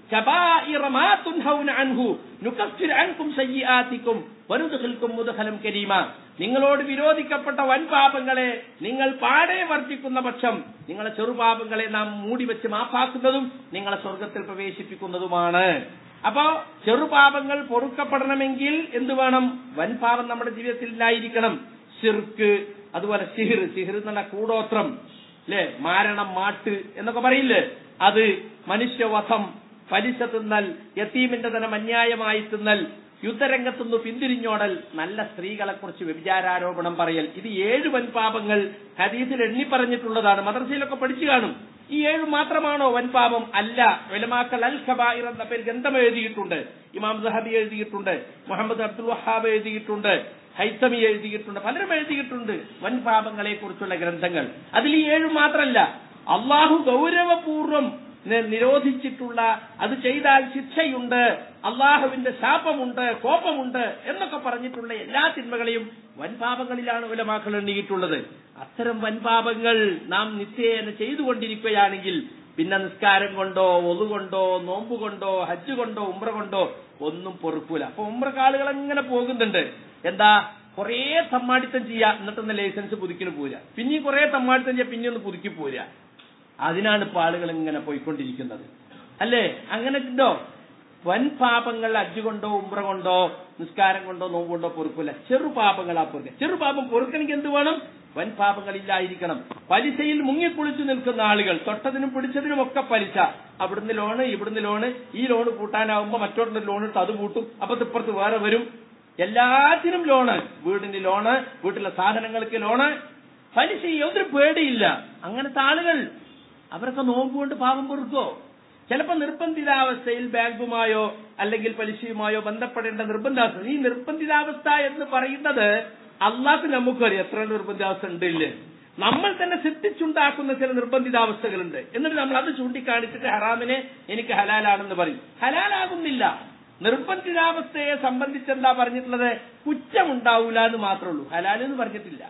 കബായിറ മാ തുൻഹൗന അൻഹു നുകഫിർ അൻകും സയ്യിആതികും വനുദ്ഖിൽകും മുദ്ഖലം കരീമ നിങ്ങളോട് വിരോധിക്കപ്പെട്ട വൻ പാപങ്ങളെ നിങ്ങൾ പാടെ വർദ്ധിക്കുന്ന പക്ഷം നിങ്ങളെ ചെറുപാപങ്ങളെ നാം മൂടി വെച്ച് മാപ്പാക്കുന്നതും നിങ്ങളെ സ്വർഗത്തിൽ പ്രവേശിപ്പിക്കുന്നതുമാണ് അപ്പോ ചെറുപാപങ്ങൾ പൊറുക്കപ്പെടണമെങ്കിൽ എന്ത് വേണം വൻപാപം നമ്മുടെ ജീവിതത്തിൽ ഇല്ലായിരിക്കണം സിർക്ക് അതുപോലെ സിഹിർ സിഹിർ എന്നുള്ള കൂടോത്രം അല്ലെ മാരണം മാട്ട് എന്നൊക്കെ പറയില്ലേ അത് മനുഷ്യവധം പലിശ തിന്നൽ യത്തീമിന്റെ ധനം അന്യായമായി തിന്നൽ യുദ്ധരംഗത്തുനിന്ന് പിന്തിരിഞ്ഞോടൽ നല്ല സ്ത്രീകളെ കുറിച്ച് വ്യഭിചാരാരോപണം പറയൽ ഇത് ഏഴ് വൻപാപങ്ങൾ ഹദീസിൽ എണ്ണി പറഞ്ഞിട്ടുള്ളതാണ് മദ്രസയിലൊക്കെ പഠിച്ചു കാണും ഈ ഏഴ് മാത്രമാണോ വൻപാപം അല്ല വെലമാക്കൽ അൽ ഖബായിർ എന്ന പേര് ഗ്രന്ഥം എഴുതിയിട്ടുണ്ട് ഇമാം സഹബി എഴുതിയിട്ടുണ്ട് മുഹമ്മദ് അബ്ദുൽ വഹാബ് എഴുതിയിട്ടുണ്ട് ഹൈത്തമി എഴുതിയിട്ടുണ്ട് പലരും എഴുതിയിട്ടുണ്ട് വൻപാപങ്ങളെ കുറിച്ചുള്ള ഗ്രന്ഥങ്ങൾ അതിൽ ഈ ഏഴ് മാത്രമല്ല അള്ളാഹു ഗൗരവപൂർവം നി- നിരോധിച്ചിട്ടുള്ള അത് ചെയ്താൽ ശിക്ഷയുണ്ട് അള്ളാഹുവിന്റെ ശാപമുണ്ട് കോപമുണ്ട് എന്നൊക്കെ പറഞ്ഞിട്ടുള്ള എല്ലാ തിന്മകളെയും വൻപാപങ്ങളിലാണ് ഉലമാക്കൾ എണ്ണിയിട്ടുള്ളത് അത്തരം വൻപാപങ്ങൾ നാം നിത്യേന ചെയ്തുകൊണ്ടിരിക്കുകയാണെങ്കിൽ പിന്നെ നിസ്കാരം കൊണ്ടോ ഒതു കൊണ്ടോ നോമ്പ് കൊണ്ടോ ഹജ്ജ് കൊണ്ടോ ഉമ്ര കൊണ്ടോ ഒന്നും പൊറുക്കൂല അപ്പൊ ഉമ്രക്ക് ആളുകൾ എങ്ങനെ പോകുന്നുണ്ട് എന്താ കുറേ തമ്മാടിത്തം ചെയ്യാ എന്നിട്ടൊന്ന് ലൈസൻസ് പുതുക്കിന് പോരാ പിന്നെയും കുറേ തമ്മാടിത്തം ചെയ്യാ പിന്നെ ഒന്ന് പുതുക്കി പോരാ അതിനാണ് ഇപ്പൊ ആളുകൾ ഇങ്ങനെ പോയിക്കൊണ്ടിരിക്കുന്നത് അല്ലേ അങ്ങനെ ഉണ്ടോ വൻ പാപങ്ങൾ അജ്ജ് കൊണ്ടോ ഉമ്ര കൊണ്ടോ നിസ്കാരം കൊണ്ടോ നോമ്പ് കൊണ്ടോ പൊറുക്കില്ല ചെറു പാപങ്ങളാ പൊറുക്കുക ചെറു പാപം പൊറുക്കണമെങ്കിൽ എന്ത് വേണം വൻ പാപങ്ങളില്ലായിരിക്കണം പലിശയിൽ മുങ്ങിക്കുളിച്ചു നിൽക്കുന്ന ആളുകൾ തൊട്ടതിനും പിടിച്ചതിനും ഒക്കെ പലിശ അവിടുന്ന് ലോണ് ഇവിടുന്ന് ലോണ് ഈ ലോണ് കൂട്ടാനാവുമ്പോ മറ്റോട്ടിന്റെ ലോൺ ഇട്ട് അത് കൂട്ടും അപ്പൊ ഇപ്പുറത്ത് വേറെ വരും എല്ലാത്തിനും ലോണ് വീടിന് ലോണ് വീട്ടിലെ സാധനങ്ങൾക്ക് ലോണ് പലിശ യാതൊരു പേടിയില്ല അങ്ങനത്തെ ആളുകൾ അവരൊക്കെ നോമ്പ് കൊണ്ട് പാപം പൊറുക്കോ ചിലപ്പോ നിർബന്ധിതാവസ്ഥയിൽ ബാങ്കുമായോ അല്ലെങ്കിൽ പലിശയുമായോ ബന്ധപ്പെടേണ്ട നിർബന്ധാവസ്ഥ ഈ നിർബന്ധിതാവസ്ഥ എന്ന് പറയുന്നത് അള്ളാഹ് നമുക്കറിയാം എത്ര നിർബന്ധാവസ്ഥ ഉണ്ടില്ലേ നമ്മൾ തന്നെ സിദ്ധിച്ചുണ്ടാക്കുന്ന ചില നിർബന്ധിതാവസ്ഥകളുണ്ട് എന്നിട്ട് നമ്മൾ അത് ചൂണ്ടിക്കാണിച്ചിട്ട് ഹറാമിനെ എനിക്ക് ഹലാലാണെന്ന് പറയും ഹലാലാകുന്നില്ല നിർബന്ധിതാവസ്ഥയെ സംബന്ധിച്ച് എന്താ പറഞ്ഞിട്ടുള്ളത് കുറ്റമുണ്ടാവൂല എന്ന് മാത്രമേ ഉള്ളൂ ഹലാൽ എന്ന് പറഞ്ഞിട്ടില്ല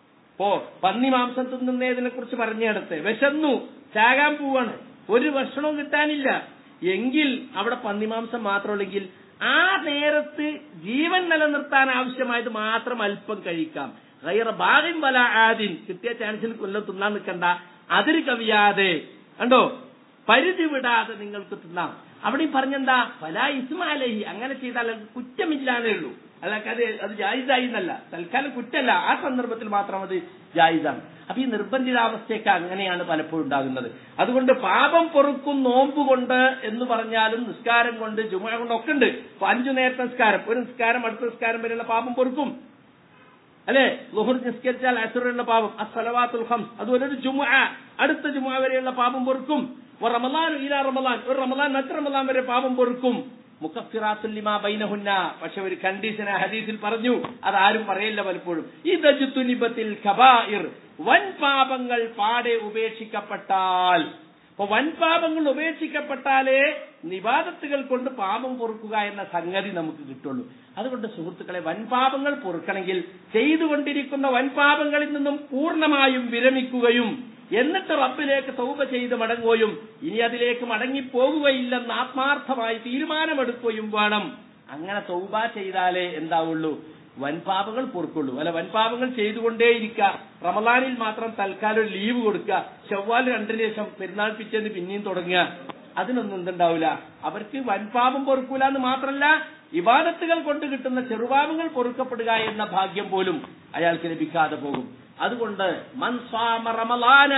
ഓ പന്നി മാംസം തിന്നുന്നതിനെ കുറിച്ച് പറഞ്ഞെടുത്ത് വിശന്നു ചാകാൻ പോവാണ് ഒരു ഭക്ഷണവും കിട്ടാനില്ല എങ്കിൽ അവിടെ പന്നിമാംസം മാത്രമുള്ളെങ്കിൽ ആ നേരത്ത് ജീവൻ നിലനിർത്താൻ ആവശ്യമായത് മാത്രം അല്പം കഴിക്കാം ഗൈറ ബാഗിൻ വല ആദിൻ കിട്ടിയ ചാൻസിൽ കൊല്ലം തിന്നാൻ നിൽക്കണ്ട അതിര് കവിയാതെ കണ്ടോ പരിധി വിടാതെ നിങ്ങൾക്ക് തിന്നാം അവിടെയും പറഞ്ഞെന്താ ഫലാ ഇസ്മാലഹി അങ്ങനെ ചെയ്താൽ അത് കുറ്റമില്ലാന്നേ ഉള്ളൂ അല്ല അത് അത് ജായിസായി എന്നല്ല തൽക്കാലം കുറ്റല്ല ആ സന്ദർഭത്തിൽ മാത്രം അത് ജായിസാണ് അപ്പൊ ഈ നിർബന്ധിതാവസ്ഥയൊക്കെ അങ്ങനെയാണ് പലപ്പോഴും ഉണ്ടാകുന്നത് അതുകൊണ്ട് പാപം പൊറുക്കും നോമ്പ് കൊണ്ട് എന്ന് പറഞ്ഞാലും നിസ്കാരം കൊണ്ട് ജുമ കൊണ്ട് ഒക്കെ ഉണ്ട് ഇപ്പൊ അഞ്ചു നേരത്തെ നിസ്കാരം ഒരു നിസ്കാരം അടുത്ത നിസ്കാരം വരെയുള്ള പാപം പൊറുക്കും അല്ലെ ലുഹുർ നിസ്കരിച്ചാൽ അസുറുള്ള പാപം അസ്സലവാത്തുൽ ഹംസ് അതുപോലെ ഒരു ജുമ അടുത്ത ജുമ വരെയുള്ള പാപം പൊറുക്കും ഒരു റമലാൻ ഈലാ റമലാൻ ഒരു റമലാൻ മറ്റു റമലാൻ വരെ പാപം പൊറുക്കും മുഖഫിറാത്തുൽ ലിമാ ബൈനഹുന്ന പക്ഷെ ഒരു കണ്ടീഷൻ ഹദീസിൽ പറഞ്ഞു അതാരും പറയില്ല പലപ്പോഴും ഇദജുത്തുനിബത്തിൽ ഖബായിർ വൻ പാപങ്ങൾ പാടെ ഉപേക്ഷിക്കപ്പെട്ടാൽ അപ്പൊ വൻ പാപങ്ങൾ ഉപേക്ഷിക്കപ്പെട്ടാലേ നിവാദത്തുകൾ കൊണ്ട് പാപം പൊറുക്കുക എന്ന സംഗതി നമുക്ക് കിട്ടുള്ളൂ അതുകൊണ്ട് സുഹൃത്തുക്കളെ വൻപാപങ്ങൾ പൊറുക്കണമെങ്കിൽ ചെയ്തുകൊണ്ടിരിക്കുന്ന വൻപാപങ്ങളിൽ നിന്നും പൂർണ്ണമായും വിരമിക്കുകയും എന്നിട്ട് റബ്ബിലേക്ക് തൗബ ചെയ്ത് മടങ്ങുകയും ഇനി അതിലേക്ക് മടങ്ങിപ്പോകുകയില്ലെന്ന് ആത്മാർത്ഥമായി തീരുമാനമെടുക്കുകയും വേണം അങ്ങനെ തൗബ ചെയ്താലേ എന്താവുള്ളൂ വൻപാപങ്ങൾ പൊറുക്കുള്ളൂ അല്ല വൻപാപങ്ങൾ ചെയ്തുകൊണ്ടേയിരിക്കുക റമലാനിൽ മാത്രം തൽക്കാലം ഒരു ലീവ് കൊടുക്കുക ചൊവ്വാൽ രണ്ടിന് ശേഷം പെരുന്നാൾ പിറ്റേന്ന് പിന്നെയും തുടങ്ങുക അതിനൊന്നും എന്തുണ്ടാവില്ല അവർക്ക് വൻപാപം പൊറുക്കൂല എന്ന് മാത്രമല്ല ഇബാദത്തുകൾ കൊണ്ട് കിട്ടുന്ന ചെറുപാപങ്ങൾ പൊറുക്കപ്പെടുക എന്ന ഭാഗ്യം പോലും അയാൾക്ക് ലഭിക്കാതെ പോകും അതുകൊണ്ട് മൻസ്വാമ റമലാന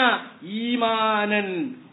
ഈമാനൻ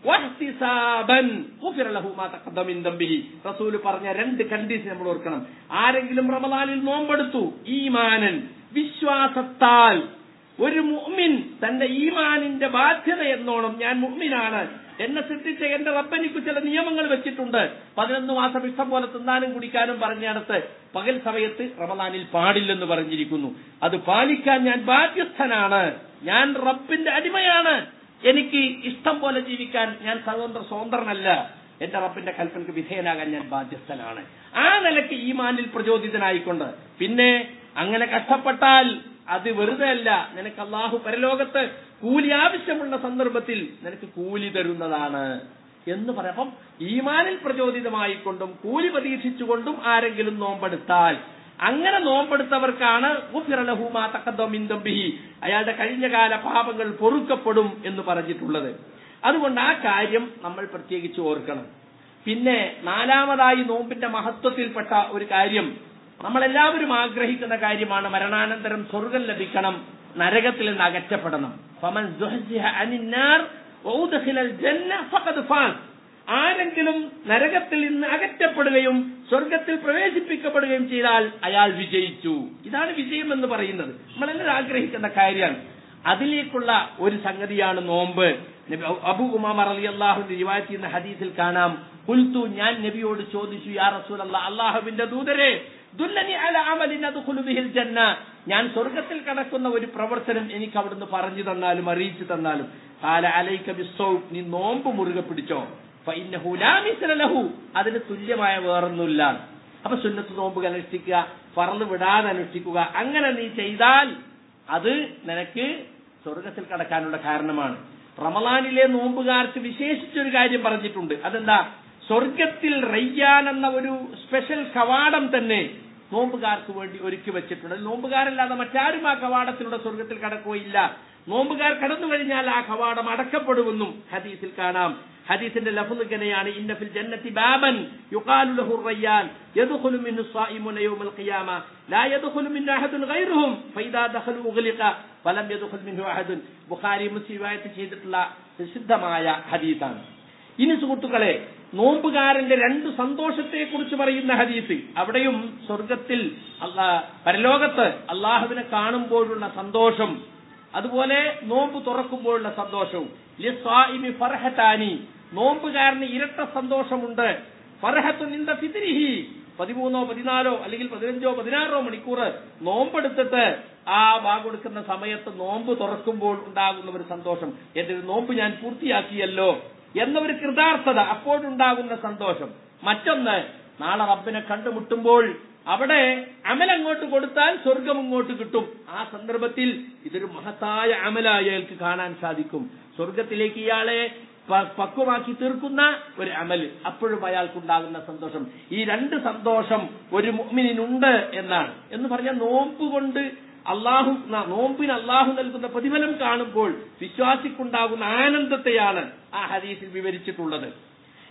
വഹ്തിസാബൻ ഗുഫിറ ലഹു മാ തഖദ്ദമ മിൻ ദംബിഹി റസൂൽ പറഞ്ഞ രണ്ട് കണ്ടീഷൻ നമ്മൾ ഓർക്കണം ആരെങ്കിലും റമലാനിൽ നോമ്പെടുത്തു ഈമാനൻ വിശ്വാസത്താൽ ഒരു മുഅ്മിൻ തന്റെ ഈമാനിന്റെ ബാധ്യത എന്നോണം ഞാൻ മുഅ്മിനാണ് എന്നെ സൃഷ്ടിച്ച എന്റെ റബ്ബനിക്ക് ചില നിയമങ്ങൾ വെച്ചിട്ടുണ്ട് പതിനൊന്ന് മാസം ഇഷ്ടം പോലെ തിന്നാനും കുടിക്കാനും പറഞ്ഞിടത്ത് പകൽ സമയത്ത് റമദാനിൽ പാടില്ലെന്ന് പറഞ്ഞിരിക്കുന്നു അത് പാലിക്കാൻ ഞാൻ ബാധ്യസ്ഥനാണ് ഞാൻ റബ്ബിന്റെ അടിമയാണ് എനിക്ക് ഇഷ്ടം പോലെ ജീവിക്കാൻ ഞാൻ സ്വതന്ത്ര സ്വതന്ത്രനല്ല എന്റെ റബ്ബിന്റെ കൽപ്പനക്ക് വിധേയനാകാൻ ഞാൻ ബാധ്യസ്ഥനാണ് ആ നിലയ്ക്ക് ഈമാനിൽ പ്രചോദിതനായിക്കൊണ്ട് പിന്നെ അങ്ങനെ കഷ്ടപ്പെട്ടാൽ അത് വെറുതെ അല്ല നിനക്ക് അള്ളാഹു പരലോകത്ത് കൂലി ആവശ്യമുള്ള സന്ദർഭത്തിൽ നിനക്ക് കൂലി തരുന്നതാണ് എന്ന് പറയപ്പം ഈമാനിൽ പ്രചോദിതമായിക്കൊണ്ടും കൂലി പ്രതീക്ഷിച്ചുകൊണ്ടും ആരെങ്കിലും നോമ്പെടുത്താൽ അങ്ങനെ നോമ്പെടുത്തവർക്കാണ് ഗുഫിറലഹുമാ തഖദ്ദമ മിൻ ദംബിഹി അയാളുടെ കഴിഞ്ഞകാല പാപങ്ങൾ പൊറുക്കപ്പെടും എന്ന് പറഞ്ഞിട്ടുള്ളത് അതുകൊണ്ട് ആ കാര്യം നമ്മൾ പ്രത്യേകിച്ച് ഓർക്കണം പിന്നെ നാലാമതായി നോമ്പിന്റെ മഹത്വത്തിൽപ്പെട്ട ഒരു കാര്യം നമ്മളെല്ലാവരും ആഗ്രഹിക്കുന്ന കാര്യമാണ് മരണാനന്തരം സ്വർഗം ലഭിക്കണം നരകത്തിൽ നിന്ന് അകറ്റപ്പെടണം ഫമൻ സുഹസിഹ അനിന്നാർ വൗദഖിലൽ ജന്ന ഫഖദ് ഫാസ് ആരെങ്കിലും നരകത്തിൽ നിന്ന് അകറ്റപ്പെടുകയും സ്വർഗത്തിൽ പ്രവേശിപ്പിക്കപ്പെടുകയും ചെയ്താൽ അയാൾ വിജയിച്ചു ഇതാണ് വിജയം എന്ന് പറയുന്നത് നമ്മളെല്ലാവരും ആഗ്രഹിക്കുന്ന കാര്യമാണ് അതിലേക്കുള്ള ഒരു സംഗതിയാണ് നോമ്പ് നബി അബു ഉമാമർ അലി അള്ളാഹു റിവായത്ത് ചെയ്യുന്ന ഹദീസിൽ കാണാം കുൽത്തു ഞാൻ നബിയോട് ചോദിച്ചു യാ റസൂൽ അള്ളാഹുവിന്റെ ദൂതരെ ദുല്ലനി അല അമലിൻ അദ്ഖുലു ബിഹിൽ ജന്ന ഞാൻ സ്വർഗത്തിൽ കടക്കുന്ന ഒരു പ്രവർത്തനം എനിക്ക് അവിടുന്ന് പറഞ്ഞു തന്നാലും അറിയിച്ചു തന്നാലും കാല അലൈക ബിസ്സൗം നീ നോമ്പ് മുറുകെ പിടിച്ചോ ഫഇന്നഹു ലാ മിസ്ല ലഹു അതിന് തുല്യമായ വേറൊന്നുമില്ല അപ്പൊ സുന്നത്ത് നോമ്പ് അനുഷ്ഠിക്കുക ഫറല് വിടാതെ അനുഷ്ഠിക്കുക അങ്ങനെ നീ ചെയ്താൽ അത് നിനക്ക് സ്വർഗത്തിൽ കടക്കാനുള്ള കാരണമാണ് റമലാനിലെ നോമ്പുകാർക്ക് വിശേഷിച്ചൊരു കാര്യം പറഞ്ഞിട്ടുണ്ട് അതെന്താ സ്വർഗത്തിൽ റയ്യാൻ എന്ന ഒരു സ്പെഷ്യൽ കവാടം തന്നെ നോമ്പുകാർക്ക് വേണ്ടി ഒരുക്കി വെച്ചിട്ടുണ്ട് നോമ്പുകാരല്ലാതെ മറ്റാരും ആ കവാടത്തിലൂടെ സ്വർഗത്തിൽ കടക്കുകയില്ല നോമ്പുകാർ കടന്നു കഴിഞ്ഞാൽ ആ കവാടം അടക്കപ്പെടുമെന്നും ഹദീസിൽ കാണാം ഹദീസിന്റെ ലഫ്ദ് ഇങ്ങനെയാണ് ഇന്നഫിൽ ജന്നത്തി ബാബൻ യുഖാലു ലഹു റയ്യാൻ യദ്ഖുലു മിൻഹു സ്വായിമുന യൗമൽ ഖിയാമ ലാ യദ്ഖുലു മിൻഹു അഹദുൻ ഗൈറുഹും ഫൈദാ ദഖലു ഉഗ്ലിഖ ഫലം യദ്ഖുൽ മിൻഹു അഹദുൻ ബുഖാരി മുസ്ലിം റിവായത്ത് ചെയ്തിട്ടുള്ള പ്രസിദ്ധമായ ഹദീസാണ് ഇനി സുഹൃത്തുക്കളെ നോമ്പുകാരന്റെ രണ്ട് സന്തോഷത്തെ കുറിച്ച് പറയുന്ന ഹദീസ് അവിടെയും സ്വർഗത്തിൽ അള്ളാ പരലോകത്ത് അള്ളാഹുവിനെ കാണുമ്പോഴുള്ള സന്തോഷം അതുപോലെ നോമ്പ് തുറക്കുമ്പോഴുള്ള സന്തോഷവും ലിസ്വാഇമി ഫർഹത്താനി നോമ്പുകാരന് ഇരട്ട സന്തോഷമുണ്ട് ഫർഹത്തു നിന്ദ ഫിതിരിഹി പതിമൂന്നോ പതിനാലോ അല്ലെങ്കിൽ പതിനഞ്ചോ പതിനാറോ മണിക്കൂർ നോമ്പെടുത്തിട്ട് ആ വാഗൊടുക്കുന്ന സമയത്ത് നോമ്പ് തുറക്കുമ്പോൾ ഉണ്ടാകുന്ന ഒരു സന്തോഷം എന്റെ ഒരു നോമ്പ് ഞാൻ പൂർത്തിയാക്കിയല്ലോ എന്ന ഒരു കൃതാർത്ഥത അപ്പോഴുണ്ടാകുന്ന സന്തോഷം മറ്റൊന്ന് നാളെ റബ്ബിനെ കണ്ടുമുട്ടുമ്പോൾ അവിടെ അമലങ്ങോട്ട് കൊടുത്താൽ സ്വർഗം ഇങ്ങോട്ട് കിട്ടും ആ സന്ദർഭത്തിൽ ഇതൊരു മഹത്തായ അമലായി അയാൾക്ക് കാണാൻ സാധിക്കും സ്വർഗത്തിലേക്ക് ഇയാളെ പ- പക്വമാക്കി തീർക്കുന്ന ഒരു അമല് അപ്പോഴും അയാൾക്കുണ്ടാകുന്ന സന്തോഷം ഈ രണ്ട് സന്തോഷം ഒരു മുഅ്മിനിനുണ്ട് എന്നാണ് എന്ന് പറഞ്ഞാൽ നോമ്പ് കൊണ്ട് അള്ളാഹു ന- നോമ്പിന് അള്ളാഹു നൽകുന്ന പ്രതിഫലം കാണുമ്പോൾ വിശ്വാസിക്കുണ്ടാകുന്ന ആനന്ദത്തെയാണ് ആ ഹദീസിൽ വിവരിച്ചിട്ടുള്ളത്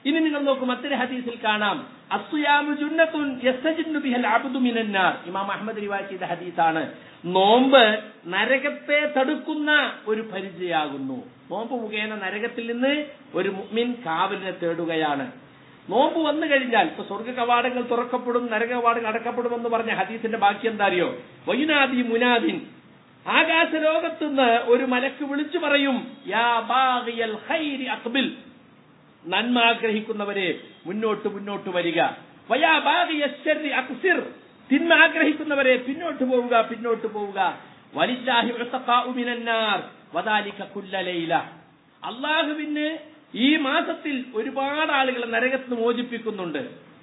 ഇനി നിങ്ങൾ നോക്കും മറ്റൊരു ഹദീസിൽ കാണാം അസുയാമു ജുന്നത്തുൻ യസ്തജിന്നു ബിഹൽ അബ്ദു മിനന്നാർ ഇമാം അഹമ്മദ് റിവായത്ത് ചെയ്ത ഹദീസാണ് നോമ്പ് നരകത്തെ തടുക്കുന്ന ഒരു പരിചയാകുന്നു നോമ്പ് മുഖേന നരകത്തിൽ നിന്ന് ഒരു മുഅ്മിൻ കാവലിനെ തേടുകയാണ് നോമ്പ് വന്നു കഴിഞ്ഞാൽ ഇപ്പൊ സ്വർഗ കവാടങ്ങൾ തുറക്കപ്പെടും നരക കവാടങ്ങൾ അടക്കപ്പെടുമെന്ന് പറഞ്ഞ ഹദീസിന്റെ ബാക്കി എന്താ അറിയോ വൈനാദി മുനാദിൻ ആകാശ ലോകത്തുനിന്ന് ഒരു മലക്ക് വിളിച്ചു പറയും യാ ബാഗിയൽ ഖൈരി അഖ്ബിൽ നന്മ ആഗ്രഹിക്കുന്നവരെ മുന്നോട്ട് മുന്നോട്ട് വരിക വയാ ബാഗിയ ശർരി അക്സിർ തിന്മ ആഗ്രഹിക്കുന്നവരെ പിന്നോട്ട് പോവുക പിന്നോട്ട് പോവുക വലില്ലാഹി ഉത്തഖാഉ മിനന്നാർ വദാലിക കുല്ല ലൈല അള്ളാഹുവിന് ഈ മാസത്തിൽ ഒരുപാട് ആളുകളെ നരകത്ത് നിന്ന് മോചിപ്പിക്കുന്നുണ്ട്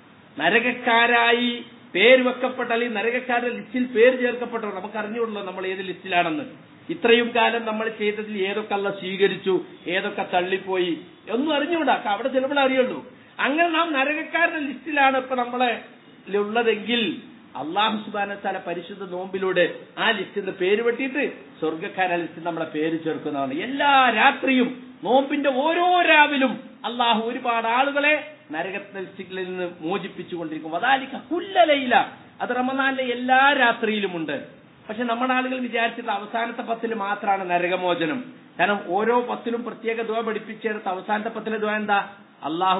നരകക്കാരായി പേര് വെക്കപ്പെട്ട അല്ലെങ്കിൽ നരകക്കാരുടെ ലിസ്റ്റിൽ പേര് ചേർക്കപ്പെട്ടവർ നമുക്ക് അറിഞ്ഞുള്ളൂ നമ്മൾ ഏത് ലിസ്റ്റിലാണെന്ന് ഇത്രയും കാലം നമ്മൾ ചെയ്തതിൽ ഏതൊക്കെ അല്ല സ്വീകരിച്ചു ഏതൊക്കെ തള്ളിപ്പോയി ഒന്നും അറിഞ്ഞുകൂടാ അവിടെ ചിലപ്പോൾ അറിയുള്ളൂ അങ്ങനെ നാം നരകക്കാരുടെ ലിസ്റ്റിലാണ് ഇപ്പൊ നമ്മളെ ഉള്ളതെങ്കിൽ അള്ളാഹു സുബാനത്താല പരിശുദ്ധ നോമ്പിലൂടെ ആ ലിസ്റ്റിന്ന് പേര് വെട്ടിയിട്ട് സ്വർഗക്കാര ലിസ്റ്റിൽ നമ്മളെ പേര് ചേർക്കുന്നതാണ് എല്ലാ രാത്രിയും നോമ്പിന്റെ ഓരോ രാവിലും അള്ളാഹു ഒരുപാട് ആളുകളെ നരകത്തിന്റെ ലിസ്റ്റിൽ നിന്ന് മോചിപ്പിച്ചുകൊണ്ടിരിക്കും അതാലിക്ക കുല്ലലയില അത് റമദാനിലെ എല്ലാ രാത്രിയിലുമുണ്ട് പക്ഷെ നമ്മുടെ ആളുകൾ വിചാരിച്ചത് അവസാനത്തെ പത്തിൽ മാത്രമാണ് നരകമോചനം കാരണം ഓരോ പത്തിലും പ്രത്യേക ദുവ പഠിപ്പിച്ചെടുത്ത് അവസാനത്തെ പത്തിലെ ദുവ എന്താ അള്ളാഹു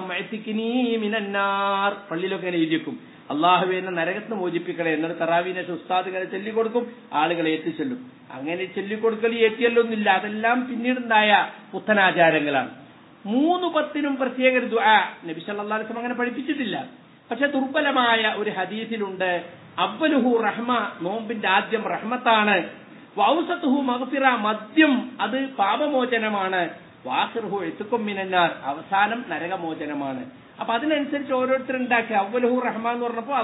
മിനന്നാർ പള്ളിയിലൊക്കെ ഇങ്ങനെ എഴുതിയേക്കും അള്ളാഹു എന്നെ നരകത്തിന് മോചിപ്പിക്കണേ എന്നിട്ട് തറാവീനെ ഉസ്താദ് ഇങ്ങനെ ചൊല്ലിക്കൊടുക്കും ആളുകളെ എത്തിച്ചെല്ലും അങ്ങനെ ചൊല്ലിക്കൊടുക്കൽ ഏറ്റിയല്ലൊന്നുമില്ല അതെല്ലാം പിന്നീടുണ്ടായ പുത്തനാചാരങ്ങളാണ് മൂന്ന് പത്തിനും പ്രത്യേക ഒരു ദുആ നബി സല്ലല്ലാഹു അലൈഹി വസല്ലം അങ്ങനെ പഠിപ്പിച്ചിട്ടില്ല പക്ഷെ ദുർബലമായ ഒരു ഹദീസിലുണ്ട് അവലുഹു റഹ്മ നോമ്പിന്റെ ആദ്യം റഹ്മത്താണ് വൗസത്തുഹു മഗ്ഫിറ മദ്യം അത് പാപമോചനമാണ് വാസിർഹു എത്തുക്കും മിനന്നാർ അവസാനം നരകമോചനമാണ് അപ്പൊ അതിനനുസരിച്ച് ഓരോരുത്തർ ഉണ്ടാക്കി അവലുഹു റഹ്മ എന്ന് പറഞ്ഞപ്പോ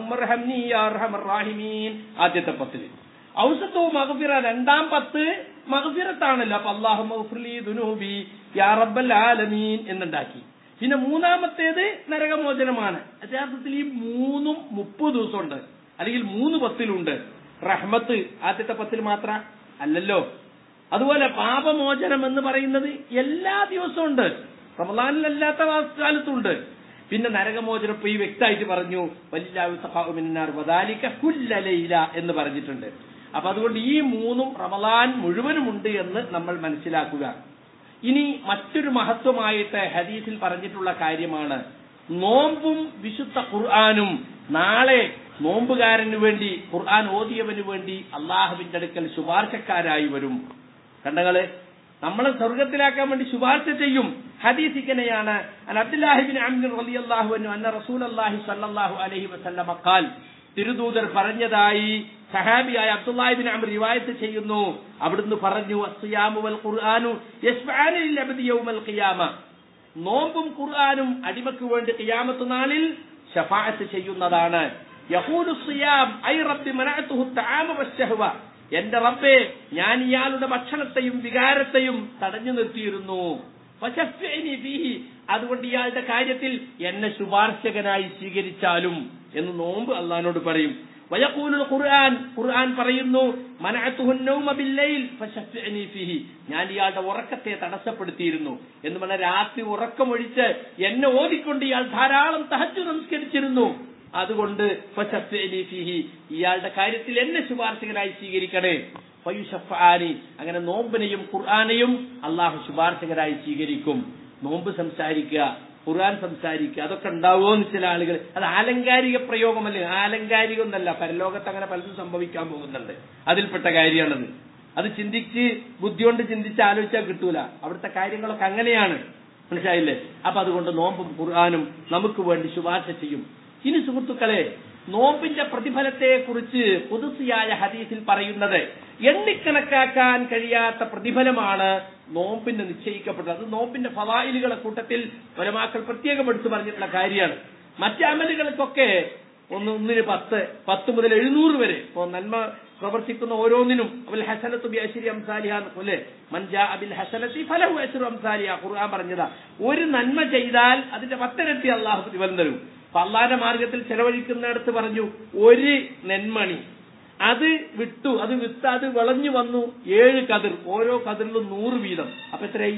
അള്ളാഹുറഹീൻ ആദ്യത്തെ പത്തില് ഔസത്തു മഹഫിറ രണ്ടാം പത്ത് മഹഫിറത്താണല്ലോ അപ്പൊ അള്ളാഹു മഹഫുലി ദുനൂബി യാ റബ്ബൽ ആലമീൻ എന്നുണ്ടാക്കി പിന്നെ മൂന്നാമത്തേത് നരകമോചനമാണ് യഥാർത്ഥത്തിൽ ഈ മൂന്നും മുപ്പത് ദിവസമുണ്ട് അല്ലെങ്കിൽ മൂന്ന് പത്തിലുണ്ട് റഹ്മത്ത് ആദ്യത്തെ പത്തിൽ മാത്ര അല്ലല്ലോ അതുപോലെ പാപമോചനം എന്ന് പറയുന്നത് എല്ലാ ദിവസവും ഉണ്ട് റമദാനിലല്ലാത്ത കാലത്തുണ്ട് പിന്നെ നരകമോചനം ഇപ്പൊ ഈ വ്യക്തമായിട്ട് പറഞ്ഞു വല്ലാവിനാർ വദാലിക്ക കുല്ലലയില എന്ന് പറഞ്ഞിട്ടുണ്ട് അപ്പൊ അതുകൊണ്ട് ഈ മൂന്നും റമദാൻ മുഴുവനുമുണ്ട് എന്ന് നമ്മൾ മനസ്സിലാക്കുക ഇനി മറ്റൊരു മഹത്വമായിട്ട് ഹദീസിൽ പറഞ്ഞിട്ടുള്ള കാര്യമാണ് നോമ്പും വിശുദ്ധ ഖുർആാനും നാളെ നോമ്പുകാരന് വേണ്ടി ഖുർആൻ ഓതിയവന് വേണ്ടി അള്ളാഹുവിന്റെ അടുക്കൽ ശുപാർശക്കാരായി വരും കണ്ടകള് നമ്മളെ സ്വർഗത്തിലാക്കാൻ വേണ്ടി ശുപാർശ ചെയ്യും ഹദീസ് ഇങ്ങനെയാണ് അൻ അബ്ദുല്ലാഹിബിൻ അംർ റളിയല്ലാഹു അൻഹു അന്ന റസൂലുള്ളാഹി സ്വല്ലല്ലാഹു അലൈഹി വസല്ലമ ഖാൽ തിരുദൂതർ പറഞ്ഞതായി സഹാബിയായ അബ്ദുല്ലാഹിബിൻ അംർ റിവായത്ത് ചെയ്യുന്നു അവിടുന്ന് പറഞ്ഞു അസ്യാമു വൽ ഖുർആനു യസ്ഫഅനി ലിൽ അബ്ദി യൗമൽ ഖിയാമ നോമ്പും ഖുർആനും അടിമക്ക് വേണ്ടി ഖിയാമത്ത് നാളിൽ ശഫാഅത്ത് ചെയ്യുന്നതാണ് യഖൂലു സിയാം ഐ റബ്ബി മനഅതുഹു തആമ വശഹവ എന്റെ റബ്ബേ ഞാൻ ഇയാളുടെ ഭക്ഷണത്തെയും വികാരത്തെയും തടഞ്ഞു നിർത്തിയിരുന്നു ഫശഫ്ഇനി ഫീഹി അതുകൊണ്ട് ഇയാളുടെ കാര്യത്തിൽ എന്നെ ശുപാർശകനായി സ്വീകരിച്ചാലും എന്ന് നോമ്പ് അള്ളഹാനോട് പറയും വയക്കൂലുൽ ഖുർആൻ ഖുർആൻ പറയുന്നു മനഅത്തുഹുൻ നൗമ ബില്ലൈൽ ഫശഫ്ഇനി ഫീഹി ഞാൻ ഇയാളുടെ ഉറക്കത്തെ തടസ്സപ്പെടുത്തിയിരുന്നു എന്ന് പറഞ്ഞാൽ രാത്രി ഉറക്കമൊഴിച്ച് എന്നെ ഓതിക്കൊണ്ട് ഇയാൾ ധാരാളം തഹജ്ജു നമസ്കരിച്ചിരുന്നു അതുകൊണ്ട് ഫശഫ്ഇനി ഫീഹി ഇയാളുടെ കാര്യത്തിൽ എന്നെ ശുപാർശകനായി സ്വീകരിക്കണേ ഫയുഷഫാനി അങ്ങനെ നോമ്പിനെയും ഖുർആാനെയും അള്ളാഹു ശുപാർശകരായി സ്വീകരിക്കും നോമ്പ് സംസാരിക്കുക ഖുർആൻ സംസാരിക്കുക അതൊക്കെ ഉണ്ടാവുമോ എന്ന് ചില ആളുകൾ അത് ആലങ്കാരിക പ്രയോഗമല്ല ആലങ്കാരിക ഒന്നല്ല പരലോകത്ത് അങ്ങനെ പലതും സംഭവിക്കാൻ പോകുന്നുണ്ട് അതിൽപ്പെട്ട കാര്യമാണത് അത് ചിന്തിച്ച് ബുദ്ധി കൊണ്ട് ചിന്തിച്ച് ആലോചിച്ചാൽ കിട്ടൂല അവിടുത്തെ കാര്യങ്ങളൊക്കെ അങ്ങനെയാണ് മനസ്സിലായില്ലേ അപ്പൊ അതുകൊണ്ട് നോമ്പും ഖുർആാനും നമുക്ക് വേണ്ടി ശുപാർശ ചെയ്യും ഇനി സുഹൃത്തുക്കളെ നോമ്പിന്റെ പ്രതിഫലത്തെ കുറിച്ച് പുതുസിയായ ഹദീസിൽ പറയുന്നത് എണ്ണിക്കണക്കാക്കാൻ കഴിയാത്ത പ്രതിഫലമാണ് നോമ്പിന് നിശ്ചയിക്കപ്പെട്ടത് അത് നോമ്പിന്റെ ഫവായിലുകളെ കൂട്ടത്തിൽ ഒരമാക്കൾ പ്രത്യേകം എടുത്തു പറഞ്ഞിട്ടുള്ള കാര്യമാണ് മറ്റ് അമലുകൾക്കൊക്കെ ഒന്ന് ഒന്നിന് പത്ത് പത്ത് മുതൽ എഴുന്നൂറ് വരെ ഇപ്പൊ നന്മ പ്രവർത്തിക്കുന്ന ഓരോന്നിനും അബുൽ ഹസനത്ത് ബി അശ്രി അംസാലിഹ അല്ലെ മൻജാ അബിൽ ഹസനത്തി ഫലഹു അശ്രു അംസാലിഹ ഖുർആൻ പറഞ്ഞതാ ഒരു നന്മ ചെയ്താൽ അതിന്റെ പത്തിരട്ടി അള്ളാഹു പ്രതിഫലം തരും അപ്പൊ അള്ളാന്റെ മാർഗത്തിൽ ചെലവഴിക്കുന്നിടത്ത് പറഞ്ഞു ഒരു നെന്മണി അത് വിട്ടു അത് വിത്ത് അത് വിളഞ്ഞു വന്നു ഏഴ് കതിർ ഓരോ കതിറിലും നൂറ് വീതം അപ്പൊ എത്രയായി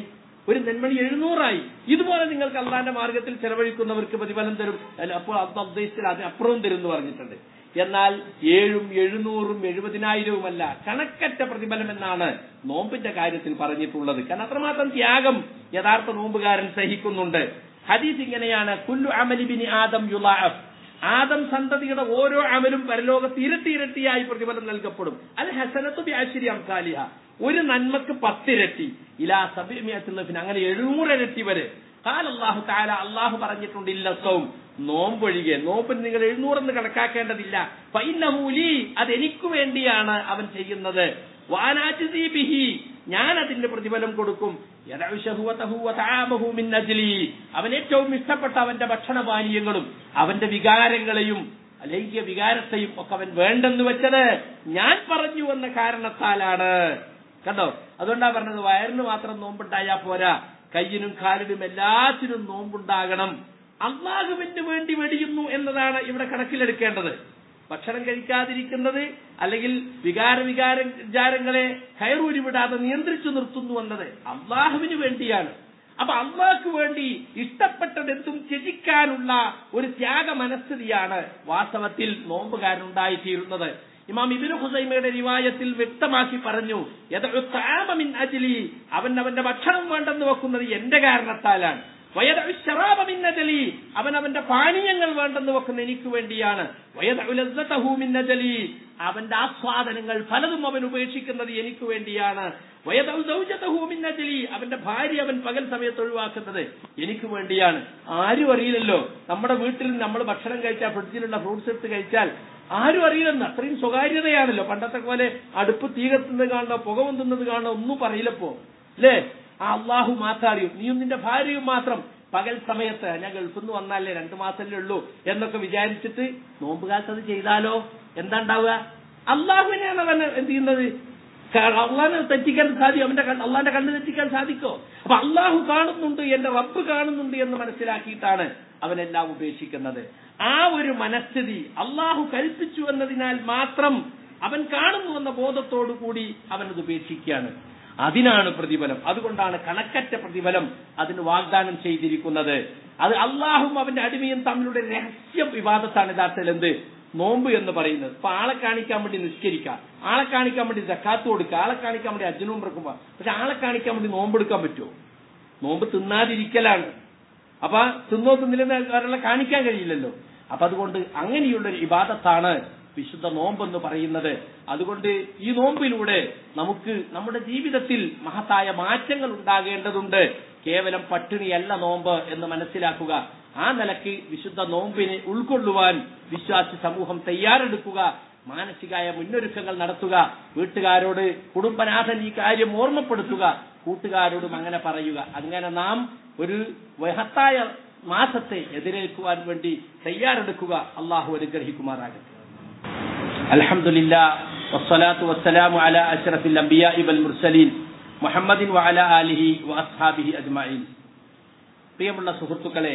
ഒരു നെന്മണി എഴുന്നൂറായി ഇതുപോലെ നിങ്ങൾക്ക് അള്ളാന്റെ മാർഗത്തിൽ ചെലവഴിക്കുന്നവർക്ക് പ്രതിഫലം തരും അല്ല, അപ്പോൾ അത് ഉദ്ദേശിച്ചാൽ അത് അപ്പുറവും തരും എന്ന് പറഞ്ഞിട്ടുണ്ട് എന്നാൽ ഏഴും എഴുന്നൂറും എഴുപതിനായിരവുമല്ല കണക്കറ്റ പ്രതിഫലം എന്നാണ് നോമ്പിന്റെ കാര്യത്തിൽ പറഞ്ഞിട്ടുള്ളത് കാരണം അത്രമാത്രം ത്യാഗം യഥാർത്ഥ നോമ്പുകാരൻ സഹിക്കുന്നുണ്ട് ഹദീസ് ഇങ്ങനെയാണ് കുല്ലു അമലിബിനി ആദം യുലാഅഫ് ആദം സന്തതിയുടെ ഓരോ അമലും പരലോകത്ത് ഇരട്ടി ഇരട്ടിയായി പ്രതിഫലം നൽകപ്പെടും അൽ ഹസനത്തു ബിഅശ്രി അംസാലിഹ ഒരു നന്മക്ക് പത്തിരട്ടി ഇലാ സബിമിയത്തുള്ളഫിന് അങ്ങനെ എഴുന്നൂറ് ഇരട്ടി വരെ കാൽ അള്ളാഹു താല അള്ളാഹു പറഞ്ഞിട്ടുണ്ട് ഇല്ലസവും നോമ്പൊഴികെ നോമ്പിന് നിങ്ങൾ എഴുന്നൂറെന്ന് കണക്കാക്കേണ്ടതില്ല ഫൈനമൂലി അത് എനിക്ക് വേണ്ടിയാണ് അവൻ ചെയ്യുന്നത് വാനാജിസി ബിഹി ഞാൻ അതിന്റെ പ്രതിഫലം കൊടുക്കും യദഉശഹുവതഹു വതആമഹു മിൻ അജ്ലി അവൻ ഏറ്റവും ഇഷ്ടപ്പെട്ട അവന്റെ ഭക്ഷണപാനീയങ്ങളും അവന്റെ വികാരങ്ങളെയും ലൈംഗിക വികാരത്തെയും ഒക്കെ അവൻ വേണ്ടെന്ന് വെച്ചത് ഞാൻ പറഞ്ഞു എന്ന കാരണത്താലാണ് കണ്ടോ അതുകൊണ്ടാ പറഞ്ഞത് വയറിന് മാത്രം നോമ്പുണ്ടായാ പോരാ കയ്യിനും കാലിനും എല്ലാത്തിനും നോമ്പുണ്ടാകണം അള്ളാഹുവിന് വേണ്ടി വെടിയുന്നു എന്നതാണ് ഇവിടെ കണക്കിലെടുക്കേണ്ടത് ഭക്ഷണം കഴിക്കാതിരിക്കുന്നത് അല്ലെങ്കിൽ വികാര വികാര വിചാരങ്ങളെ കയറൂരി വിടാതെ നിയന്ത്രിച്ചു നിർത്തുന്നു എന്നത് അള്ളാഹുവിന് വേണ്ടിയാണ് അപ്പൊ അള്ളാഹ്ക്ക് വേണ്ടി ഇഷ്ടപ്പെട്ടതെന്തും ത്യജിക്കാനുള്ള ഒരു ത്യാഗ മനസ്ഥിതിയാണ് വാസ്തവത്തിൽ നോമ്പുകാരനുണ്ടായിത്തീരുന്നത് ഇമാം ഇബിനു ഹുസൈമയുടെ റിവായത്തിൽ വ്യക്തമാക്കി പറഞ്ഞു "യദഉ ത്വആമ മിൻ അജ്ലി അവൻ അവന്റെ ഭക്ഷണം വേണ്ടെന്ന് വെക്കുന്നത് എന്റെ കാരണത്താലാണ് വയദഉ ശറാബ മിൻ അജ്ലി അവൻ അവന്റെ പാനീയങ്ങൾ വേണ്ടെന്ന് വെക്കുന്ന എനിക്ക് വേണ്ടിയാണ് വയദഉ ലസ്സതഹു മിൻ അജ്ലി അവന്റെ ആസ്വാദനങ്ങൾ പലതും അവൻ ഉപേക്ഷിക്കുന്നത് എനിക്ക് വേണ്ടിയാണ് വയദഉ സൗജതഹു മിൻ അജ്ലി അവന്റെ ഭാര്യ അവൻ പകൽ സമയത്ത് ഒഴിവാക്കുന്നത് എനിക്ക് വേണ്ടിയാണ് ആരും അറിയില്ലല്ലോ നമ്മുടെ വീട്ടിൽ നമ്മൾ ഭക്ഷണം കഴിച്ചാൽ ഫ്രിഡ്ജിലുള്ള ഫ്രൂട്ട്സ് എടുത്ത് കഴിച്ചാൽ ആരും അറിയില്ലെന്ന് അത്രയും സ്വകാര്യതയാണല്ലോ പണ്ടത്തെ പോലെ അടുപ്പ് തീ കത്തുന്നത് കാണണോ പുക പൊന്തുന്നത് കാണണോ ഒന്നും പറയില്ലപ്പോ അല്ലേ ആ അള്ളാഹു മാത്രം അറിയും നീയും നിന്റെ ഭാര്യയും മാത്രം പകൽ സമയത്ത് ഞാൻ ഗൾഫിൽ നിന്ന് വന്നാലേ രണ്ടു മാസമല്ലേ ഉള്ളൂ എന്നൊക്കെ വിചാരിച്ചിട്ട് നോമ്പുകാലത്ത് അത് ചെയ്താലോ എന്താ ഉണ്ടാവുക അള്ളാഹുവിനെയാണ് അവൻ എന്ത് ചെയ്യുന്നത് അള്ളാഹിനെ തെറ്റിക്കാൻ സാധിക്കും അവന്റെ കണ്ണ് അള്ളാന്റെ കണ്ണ് തെറ്റിക്കാൻ സാധിക്കോ അപ്പൊ അള്ളാഹു കാണുന്നുണ്ട് എന്റെ റബ്ബ് കാണുന്നുണ്ട് എന്ന് മനസ്സിലാക്കിയിട്ടാണ് അവനെല്ലാം ഉപേക്ഷിക്കുന്നത് ആ ഒരു മനസ്ഥിതി അള്ളാഹു കൽപ്പിച്ചു എന്നതിനാൽ മാത്രം അവൻ കാണുന്നു എന്ന ബോധത്തോടു കൂടി അവനത് ഉപേക്ഷിക്കുകയാണ് അതിനാണ് പ്രതിഫലം അതുകൊണ്ടാണ് കണക്കറ്റ പ്രതിഫലം അതിന് വാഗ്ദാനം ചെയ്തിരിക്കുന്നത് അത് അള്ളാഹും അവന്റെ അടിമയും തമ്മിലുള്ള രഹസ്യ വിവാദത്താണ് യഥാർത്ഥത്തിൽ എന്ത് നോമ്പ് എന്ന് പറയുന്നത് ഇപ്പൊ ആളെ കാണിക്കാൻ വേണ്ടി നിസ്കരിക്കാം ആളെ കാണിക്കാൻ വേണ്ടി ജക്കാത്ത് കൊടുക്കുക ആളെ കാണിക്കാൻ വേണ്ടി അജ്ജനും പിറക്കുമ്പോ പക്ഷെ ആളെ കാണിക്കാൻ വേണ്ടി നോമ്പെടുക്കാൻ പറ്റുമോ നോമ്പ് തിന്നാതിരിക്കലാണ് അപ്പൊ തിന്നോ തിന്നില്ലെന്ന് ഒരാളെ കാണിക്കാൻ കഴിയില്ലല്ലോ അപ്പൊ അതുകൊണ്ട് അങ്ങനെയുള്ള ഒരു ഇബാദത്താണ് വിശുദ്ധ നോമ്പെന്ന് പറയുന്നത് അതുകൊണ്ട് ഈ നോമ്പിലൂടെ നമുക്ക് നമ്മുടെ ജീവിതത്തിൽ മഹത്തായ മാറ്റങ്ങൾ ഉണ്ടാകേണ്ടതുണ്ട് കേവലം പട്ടിണിയല്ല നോമ്പ് എന്ന് മനസ്സിലാക്കുക ആ നിലയ്ക്ക് വിശുദ്ധ നോമ്പിനെ ഉൾക്കൊള്ളുവാൻ വിശ്വാസി സമൂഹം തയ്യാറെടുക്കുക മാനസികമായ മുന്നൊരുക്കങ്ങൾ നടത്തുക വീട്ടുകാരോട് കുടുംബനാഥൻ ഈ കാര്യം ഓർമ്മപ്പെടുത്തുക കൂട്ടുകാരോടും അങ്ങനെ പറയുക അങ്ങനെ നാം ഒരു മഹത്തായ മാസത്തെ എതിരേൽക്കുവാൻ വേണ്ടി തയ്യാറെടുക്കുക അള്ളാഹു അനുഗ്രഹിക്കുമാറാകട്ടെ അൽഹംദുലില്ലാ വസ്സലാത്തു വസ്സലാമു അലാ അഷ്റഫിൽ അംബിയാഇ വൽ മുർസലീൻ മുഹമ്മദിൻ വഅല ആലിഹി വഅസ്ഹാബിഹി അജ്മഈൻ പ്രിയമുള്ള സുഹൃത്തുക്കളെ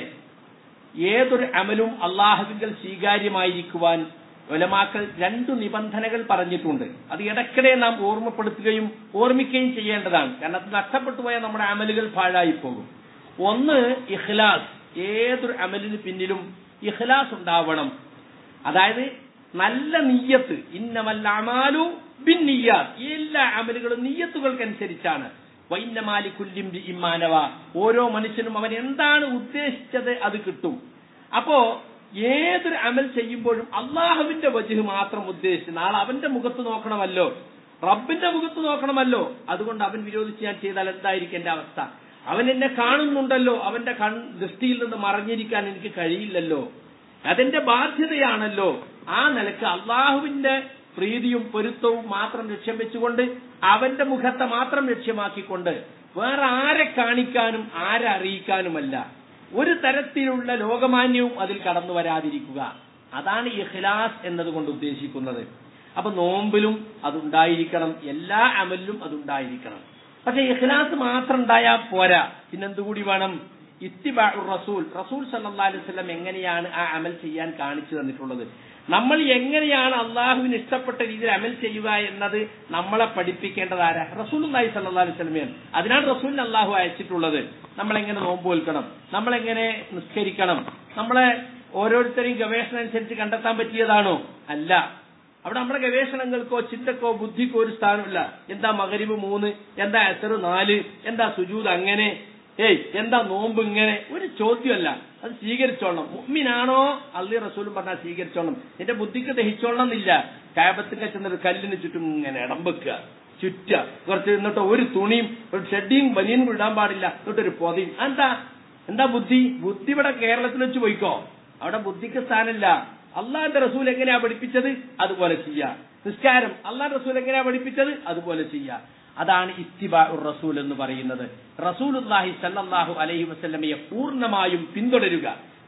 ഏതൊരു അമലും അള്ളാഹുവിങ്കൽ സ്വീകാര്യമായിരിക്കുവാൻ ഒലമാക്കൾ രണ്ടു നിബന്ധനകൾ പറഞ്ഞിട്ടുണ്ട് അത് ഇടയ്ക്കിടെ നാം ഓർമ്മപ്പെടുത്തുകയും ഓർമ്മിക്കുകയും ചെയ്യേണ്ടതാണ് കാരണം അത് നഷ്ടപ്പെട്ടു പോയാൽ നമ്മുടെ അമലുകൾ പാഴായി പോകും ഒന്ന് ഇഖ്ലാസ് ഏതൊരു അമലിന് പിന്നിലും ഇഖ്ലാസ് ഉണ്ടാവണം അതായത് നല്ല നീയത്ത് ഇന്നമല്ലാമാലു ബിൻ നീയാത്ത് എല്ലാ അമലുകളും നീയത്തുകൾക്കനുസരിച്ചാണ് വൈന്നമാലി കുല്ലിം ഇമ്മാനവ ഓരോ മനുഷ്യനും അവൻ എന്താണ് ഉദ്ദേശിച്ചത് അത് കിട്ടും അപ്പോ ഏതൊരു അമൽ ചെയ്യുമ്പോഴും അള്ളാഹുവിന്റെ വജുഹ് മാത്രം ഉദ്ദേശിച്ച് നാളെ അവന്റെ മുഖത്ത് നോക്കണമല്ലോ റബ്ബിന്റെ മുഖത്ത് നോക്കണമല്ലോ അതുകൊണ്ട് അവൻ വിരോധിച്ച് ഞാൻ ചെയ്താൽ എന്തായിരിക്കും എന്റെ അവസ്ഥ അവൻ എന്നെ കാണുന്നുണ്ടല്ലോ അവന്റെ കൺ ദൃഷ്ടിയിൽ നിന്ന് മറഞ്ഞിരിക്കാൻ എനിക്ക് കഴിയില്ലല്ലോ അതെന്റെ ബാധ്യതയാണല്ലോ ആ നിലക്ക് അള്ളാഹുവിന്റെ പ്രീതിയും പൊരുത്തവും മാത്രം ലക്ഷ്യം വെച്ചുകൊണ്ട് അവന്റെ മുഖത്തെ മാത്രം ലക്ഷ്യമാക്കിക്കൊണ്ട് വേറെ ആരെ കാണിക്കാനും ആരെ അറിയിക്കാനുമല്ല ഒരു തരത്തിലുള്ള ലോകമാന്യവും അതിൽ കടന്നു വരാതിരിക്കുക അതാണ് ഇഖ്ലാസ് എന്നതുകൊണ്ട് ഉദ്ദേശിക്കുന്നത് അപ്പൊ നോമ്പിലും അതുണ്ടായിരിക്കണം എല്ലാ അമലിലും അതുണ്ടായിരിക്കണം പക്ഷെ ഇഖ്ലാസ് മാത്രം ഉണ്ടായാൽ പോരാ പിന്നെന്തുകൂടി വേണം ഇത്തിബാ റസൂൽ റസൂൽ സല്ലാ അലൈഹി സ്വലം എങ്ങനെയാണ് ആ അമൽ ചെയ്യാൻ കാണിച്ചു തന്നിട്ടുള്ളത് നമ്മൾ എങ്ങനെയാണ് അള്ളാഹുവിന് ഇഷ്ടപ്പെട്ട രീതിയിൽ അമൽ ചെയ്യുക എന്നത് നമ്മളെ പഠിപ്പിക്കേണ്ടത് ആരാ റസൂൽ അള്ളാഹി സല്ലാ അലൈഹി സ്വലമിയാണ് അതിനാണ് റസൂലിന് അള്ളാഹു അയച്ചിട്ടുള്ളത് നമ്മളെങ്ങനെ നോമ്പ് വെൽക്കണം നമ്മളെങ്ങനെ നിസ്കരിക്കണം നമ്മളെ ഓരോരുത്തരെയും ഗവേഷണം അനുസരിച്ച് കണ്ടെത്താൻ പറ്റിയതാണോ അല്ല അവിടെ നമ്മുടെ ഗവേഷണങ്ങൾക്കോ ചിന്തക്കോ ബുദ്ധിക്കോ ഒരു സ്ഥാനമില്ല എന്താ മകരിബ് മൂന്ന് എന്താ എത്ര നാല് എന്താ സുജൂത് അങ്ങനെ ഏയ് എന്താ നോമ്പ് ഇങ്ങനെ ഒരു ചോദ്യമല്ല അത് സ്വീകരിച്ചോളണം മുമ്മിനാണോ അള്ളി റസൂലും പറഞ്ഞാൽ സ്വീകരിച്ചോളണം എന്റെ ബുദ്ധിക്ക് ദഹിച്ചോളണം എന്നില്ല കാബത്തൊക്കെ ചെന്നൊരു കല്ലിന് ചുറ്റും ഇങ്ങനെ ഇടം വെക്കുക ചുറ്റ കുറച്ച് എന്നിട്ട് ഒരു തുണിയും ഒരു ഷെഡിയും ബനിയനും ഇടാൻ പാടില്ല എന്നിട്ടൊരു പൊതയും എന്താ എന്താ ബുദ്ധി ബുദ്ധി ഇവിടെ കേരളത്തിൽ വെച്ച് പോയിക്കോ അവിടെ ബുദ്ധിക്ക് സ്ഥാനമില്ല അള്ളാന്റെ റസൂൽ എങ്ങനെയാ പഠിപ്പിച്ചത് അതുപോലെ ചെയ്യാ നിസ്കാരം അള്ളാന്റെ റസൂൽ എങ്ങനെയാ പഠിപ്പിച്ചത് അതുപോലെ ചെയ്യാ അതാണ് ഇത്തിബാ റസൂൽ എന്ന് പറയുന്നത് റസൂലുല്ലാഹി സല്ലല്ലാഹു അലൈഹി വസല്ലമയെ പൂർണ്ണമായും പിന്തുടരുക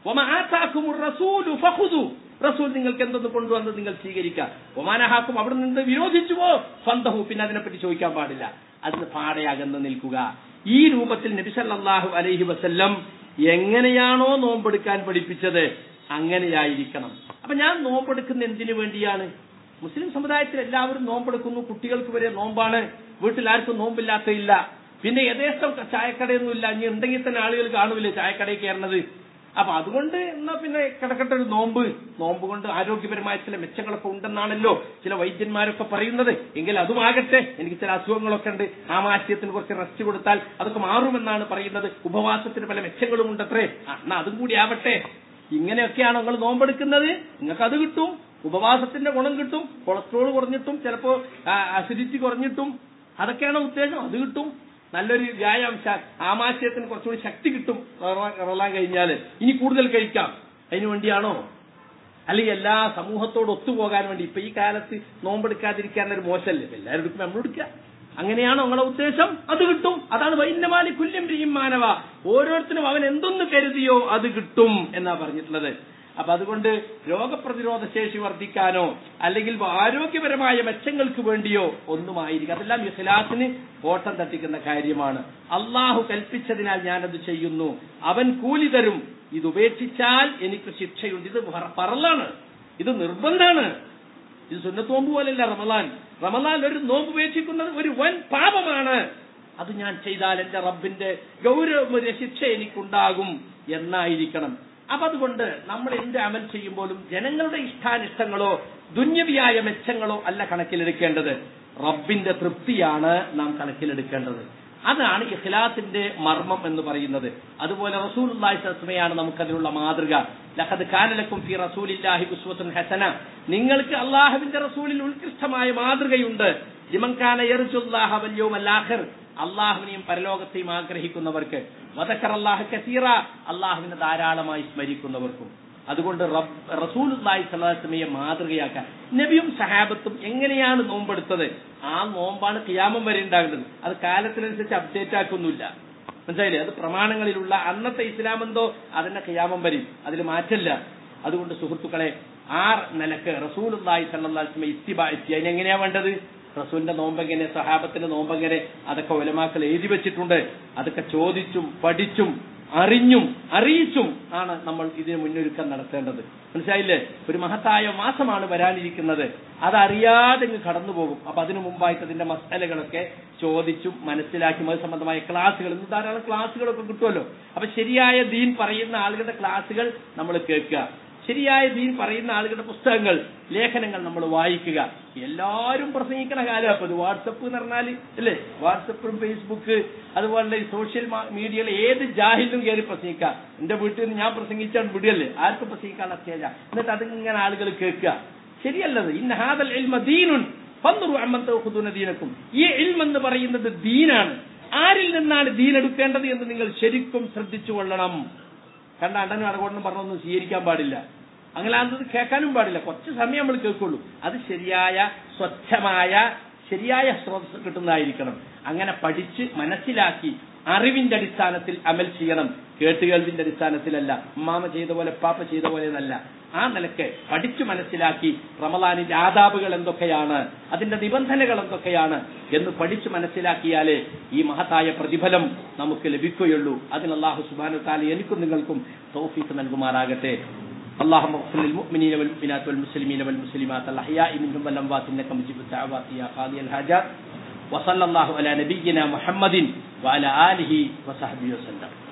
റസൂൽ നിങ്ങൾക്ക് എന്തൊന്ന് കൊണ്ടുവന്ന് നിങ്ങൾ സ്വീകരിക്കുക ഒമാനഹാക്കും അവിടെ നിന്ന് വിരോധിച്ചുവോ സ്വന്തഹു പിന്നെ അതിനെപ്പറ്റി ചോദിക്കാൻ പാടില്ല അതിന് പാടയകന്ന് നിൽക്കുക ഈ രൂപത്തിൽ നബി സല്ലല്ലാഹു അലൈഹി വസല്ലം എങ്ങനെയാണോ നോമ്പെടുക്കാൻ പഠിപ്പിച്ചത് അങ്ങനെയായിരിക്കണം അപ്പൊ ഞാൻ നോമ്പെടുക്കുന്ന എന്തിനു വേണ്ടിയാണ് മുസ്ലിം സമുദായത്തിൽ എല്ലാവരും നോമ്പെടുക്കുന്നു കുട്ടികൾക്ക് വരെ നോമ്പാണ് വീട്ടിൽ ആർക്കും നോമ്പില്ലാത്ത ഇല്ല പിന്നെ യഥേഷ്ടം ചായക്കടയൊന്നും ഇല്ല ഇനി ഉണ്ടെങ്കിൽ തന്നെ ആളുകൾ കാണൂലേ ചായക്കടയിൽ കയറുന്നത് അപ്പൊ അതുകൊണ്ട് എന്നാ പിന്നെ കിടക്കട്ടെ ഒരു നോമ്പ് നോമ്പ് കൊണ്ട് ആരോഗ്യപരമായ ചില മെച്ചങ്ങളൊക്കെ ഉണ്ടെന്നാണല്ലോ ചില വൈദ്യന്മാരൊക്കെ പറയുന്നത് എങ്കിൽ അതുമാകട്ടെ എനിക്ക് ചില അസുഖങ്ങളൊക്കെ ഉണ്ട് ആമാശയത്തിന് കുറച്ച് റെസ്റ്റ് കൊടുത്താൽ അതൊക്കെ മാറുമെന്നാണ് പറയുന്നത് ഉപവാസത്തിന് പല മെച്ചങ്ങളും ഉണ്ടത്രേ എന്നാ അതും കൂടി ആവട്ടെ ഇങ്ങനെയൊക്കെയാണോ നിങ്ങൾ നോമ്പെടുക്കുന്നത് നിങ്ങൾക്ക് അത് കിട്ടും ഉപവാസത്തിന്റെ ഗുണം കിട്ടും കൊളസ്ട്രോൾ കുറഞ്ഞിട്ടും ചിലപ്പോ അസിഡിറ്റി കുറഞ്ഞിട്ടും അതൊക്കെയാണ് ഉദ്ദേശം അത് കിട്ടും നല്ലൊരു വ്യായാമം ആമാശയത്തിന് കുറച്ചുകൂടി ശക്തി കിട്ടും റൊള്ളാൻ കഴിഞ്ഞാൽ ഇനി കൂടുതൽ കഴിക്കാം അതിനു വേണ്ടിയാണോ അല്ലെങ്കിൽ എല്ലാ സമൂഹത്തോട് ഒത്തുപോകാൻ വേണ്ടി ഇപ്പൊ ഈ കാലത്ത് നോമ്പെടുക്കാതിരിക്കാൻ ഒരു മോശമല്ലേ എല്ലാവരും എടുക്കും നമ്മൾ എടുക്കുക അങ്ങനെയാണോ നിങ്ങളെ ഉദ്ദേശം അത് കിട്ടും അതാണ് വൈന്നമാലി കുല്യം ചെയ്യും മാനവ ഓരോരുത്തരും അവൻ എന്തൊന്ന് കരുതിയോ അത് കിട്ടും എന്നാ പറഞ്ഞിട്ടുള്ളത് അപ്പൊ അതുകൊണ്ട് രോഗപ്രതിരോധ ശേഷി വർദ്ധിക്കാനോ അല്ലെങ്കിൽ ആരോഗ്യപരമായ മെച്ചങ്ങൾക്ക് വേണ്ടിയോ ഒന്നുമായിരിക്കും അതെല്ലാം ഇഖ്ലാസിന് ഓട്ടം തട്ടിക്കുന്ന കാര്യമാണ് അള്ളാഹു കൽപ്പിച്ചതിനാൽ ഞാനത് ചെയ്യുന്നു അവൻ കൂലി തരും ഇത് ഉപേക്ഷിച്ചാൽ എനിക്ക് ശിക്ഷയുണ്ട് ഇത് പറലാണ് ഇത് നിർബന്ധാണ് ഇത് സുന്നത്ത് നോമ്പ് പോലല്ല റമലാൻ റമലാൻ ഒരു നോമ്പ് ഉപേക്ഷിക്കുന്നത് ഒരു വൻ പാപമാണ് അത് ഞാൻ ചെയ്താൽ എന്റെ റബ്ബിന്റെ ഗൗരവമൊരു ശിക്ഷ എനിക്കുണ്ടാകും എന്നായിരിക്കണം അപ്പൊ അതുകൊണ്ട് നമ്മൾ എന്ത് അമൽ ചെയ്യുമ്പോഴും ജനങ്ങളുടെ ഇഷ്ടാനിഷ്ടങ്ങളോ ദുന്യവിയായ മെച്ചങ്ങളോ അല്ല കണക്കിലെടുക്കേണ്ടത് റബ്ബിന്റെ തൃപ്തിയാണ് നാം കണക്കിലെടുക്കേണ്ടത് അതാണ് ഇഖ്ലാസിന്റെ മർമ്മം എന്ന് പറയുന്നത് അതുപോലെ റസൂൽ സ്വസ്മയാണ് നമുക്കതിനുള്ള മാതൃക ലഖദ് കാനലക്കും ഫി റസൂലില്ലാഹി ഉസ്വത്തുൻ ഹസന നിങ്ങൾക്ക് അള്ളാഹുവിന്റെ റസൂലിൽ ഉത്കൃഷ്ടമായ മാതൃകയുണ്ട് ലിമൻകാന യർജുല്ലാഹ വൽ യൗമൽ ആഖിർ അള്ളാഹുവിനെയും പരലോകത്തെയും ആഗ്രഹിക്കുന്നവർക്ക് വദക്കർ അള്ളാഹു കസീറ അള്ളാഹുവിനെ ധാരാളമായി സ്മരിക്കുന്നവർക്കും അതുകൊണ്ട് റസൂലുല്ലാഹി സ്വലാസ്മയെ മാതൃകയാക്കാൻ നബിയും സഹാബത്തും എങ്ങനെയാണ് നോമ്പെടുത്തത് ആ നോമ്പാണ് കിയാമം വരെ ഉണ്ടാകേണ്ടത് അത് കാലത്തിനനുസരിച്ച് അപ്ഡേറ്റ് ആക്കൊന്നുമില്ല മനസ്സിലായില്ലേ അത് പ്രമാണങ്ങളിലുള്ള അന്നത്തെ ഇസ്ലാം എന്തോ അതിന്റെ കിയാമം വരും അതിൽ മാറ്റമില്ല അതുകൊണ്ട് സുഹൃത്തുക്കളെ ആ നിലക്ക് റസൂലുല്ലാഹി സല്ലാസ്മ ഇത്തിബ എത്തി അതിനെങ്ങനെയാ വേണ്ടത് റസൂലിന്റെ നോമ്പെങ്ങനെ സഹാബത്തിന്റെ നോമ്പെങ്ങനെ അതൊക്കെ ഒലമാക്കൾ എഴുതി വെച്ചിട്ടുണ്ട് അതൊക്കെ ചോദിച്ചും പഠിച്ചും അറിഞ്ഞും അറിയിച്ചും ആണ് നമ്മൾ ഇതിന് മുന്നൊരുക്കം നടത്തേണ്ടത് മനസ്സിലായില്ലേ ഒരു മഹത്തായ മാസമാണ് വരാനിരിക്കുന്നത് അതറിയാതെ ഇങ്ങ് കടന്നു പോകും അപ്പൊ അതിനു മുമ്പായിട്ട് അതിന്റെ മസാലകളൊക്കെ ചോദിച്ചും മനസ്സിലാക്കി അത് സംബന്ധമായ ക്ലാസ്സുകൾ ഇന്ന് ധാരാളം ക്ലാസ്സുകളൊക്കെ കിട്ടുമല്ലോ അപ്പൊ ശരിയായ ദീൻ പറയുന്ന ആളുകളുടെ ക്ലാസ്സുകൾ നമ്മൾ കേൾക്കുക ശരിയായ ദീൻ പറയുന്ന ആളുകളുടെ പുസ്തകങ്ങൾ ലേഖനങ്ങൾ നമ്മൾ വായിക്കുക എല്ലാവരും പ്രസംഗിക്കണ കാലം അപ്പൊ ഇത് വാട്സപ്പ് എന്ന് പറഞ്ഞാൽ അല്ലേ വാട്സപ്പും ഫേസ്ബുക്ക് അതുപോലെ സോഷ്യൽ മീഡിയയിൽ ഏത് ജാഹിലും കയറി പ്രസംഗിക്കാം എന്റെ വീട്ടിൽ നിന്ന് ഞാൻ പ്രസംഗിച്ചാൽ വിടിയല്ലേ ആർക്കും പ്രസംഗിക്കാൻ സ്റ്റേജ എന്നിട്ട് അതിങ്ങനെ ആളുകൾ കേൾക്കുക ശരിയല്ലത് ഇന്ന ഹാദൽ ഇൽമ ദീനുൻ ഫന്ദുറു അമ്മൻ തൗഖുദൂന ദീനക്കും ഈ ഇൽമെന്ന് പറയുന്നത് ദീനാണ് ആരിൽ നിന്നാണ് ദീൻ എടുക്കേണ്ടത് എന്ന് നിങ്ങൾ ശരിക്കും ശ്രദ്ധിച്ചു കൊള്ളണം കണ്ട അണ്ടനും അടകോടനും പറഞ്ഞൊന്നും സ്വീകരിക്കാൻ പാടില്ല അങ്ങനെ അത് കേൾക്കാനും പാടില്ല കുറച്ച് സമയം നമ്മൾ കേൾക്കുള്ളൂ അത് ശരിയായ സ്വച്ഛമായ ശരിയായ സ്രോതസ് കിട്ടുന്നതായിരിക്കണം അങ്ങനെ പഠിച്ച് മനസ്സിലാക്കി അറിവിന്റെ അടിസ്ഥാനത്തിൽ അമൽ ചെയ്യണം കേട്ടുകേൾവിന്റെ അടിസ്ഥാനത്തിലല്ല ഉമ്മാമ ചെയ്ത പോലെ പാപ്പ ചെയ്ത പോലെ എന്നല്ല ആ നിലക്ക് പഠിച്ചു മനസ്സിലാക്കി റമലാനിന്റെ ആദാബുകൾ എന്തൊക്കെയാണ് അതിന്റെ നിബന്ധനകൾ എന്തൊക്കെയാണ് എന്ന് പഠിച്ചു മനസ്സിലാക്കിയാലേ ഈ മഹത്തായ പ്രതിഫലം നമുക്ക് ലഭിക്കുകയുള്ളൂ അതിന് അള്ളാഹു സുബാനു താല എനിക്കും നിങ്ങൾക്കും തൗഫീക്ക് നൽകുമാറാകട്ടെ اللهم اغفر للمؤمنين والمؤمنات والمسلمين والمسلمات الأحياء منهم والأموات إنك مجيب الدعوات يا قاضي الحاجات وصلى الله على نبينا محمد وعلى آله وصحبه وسلم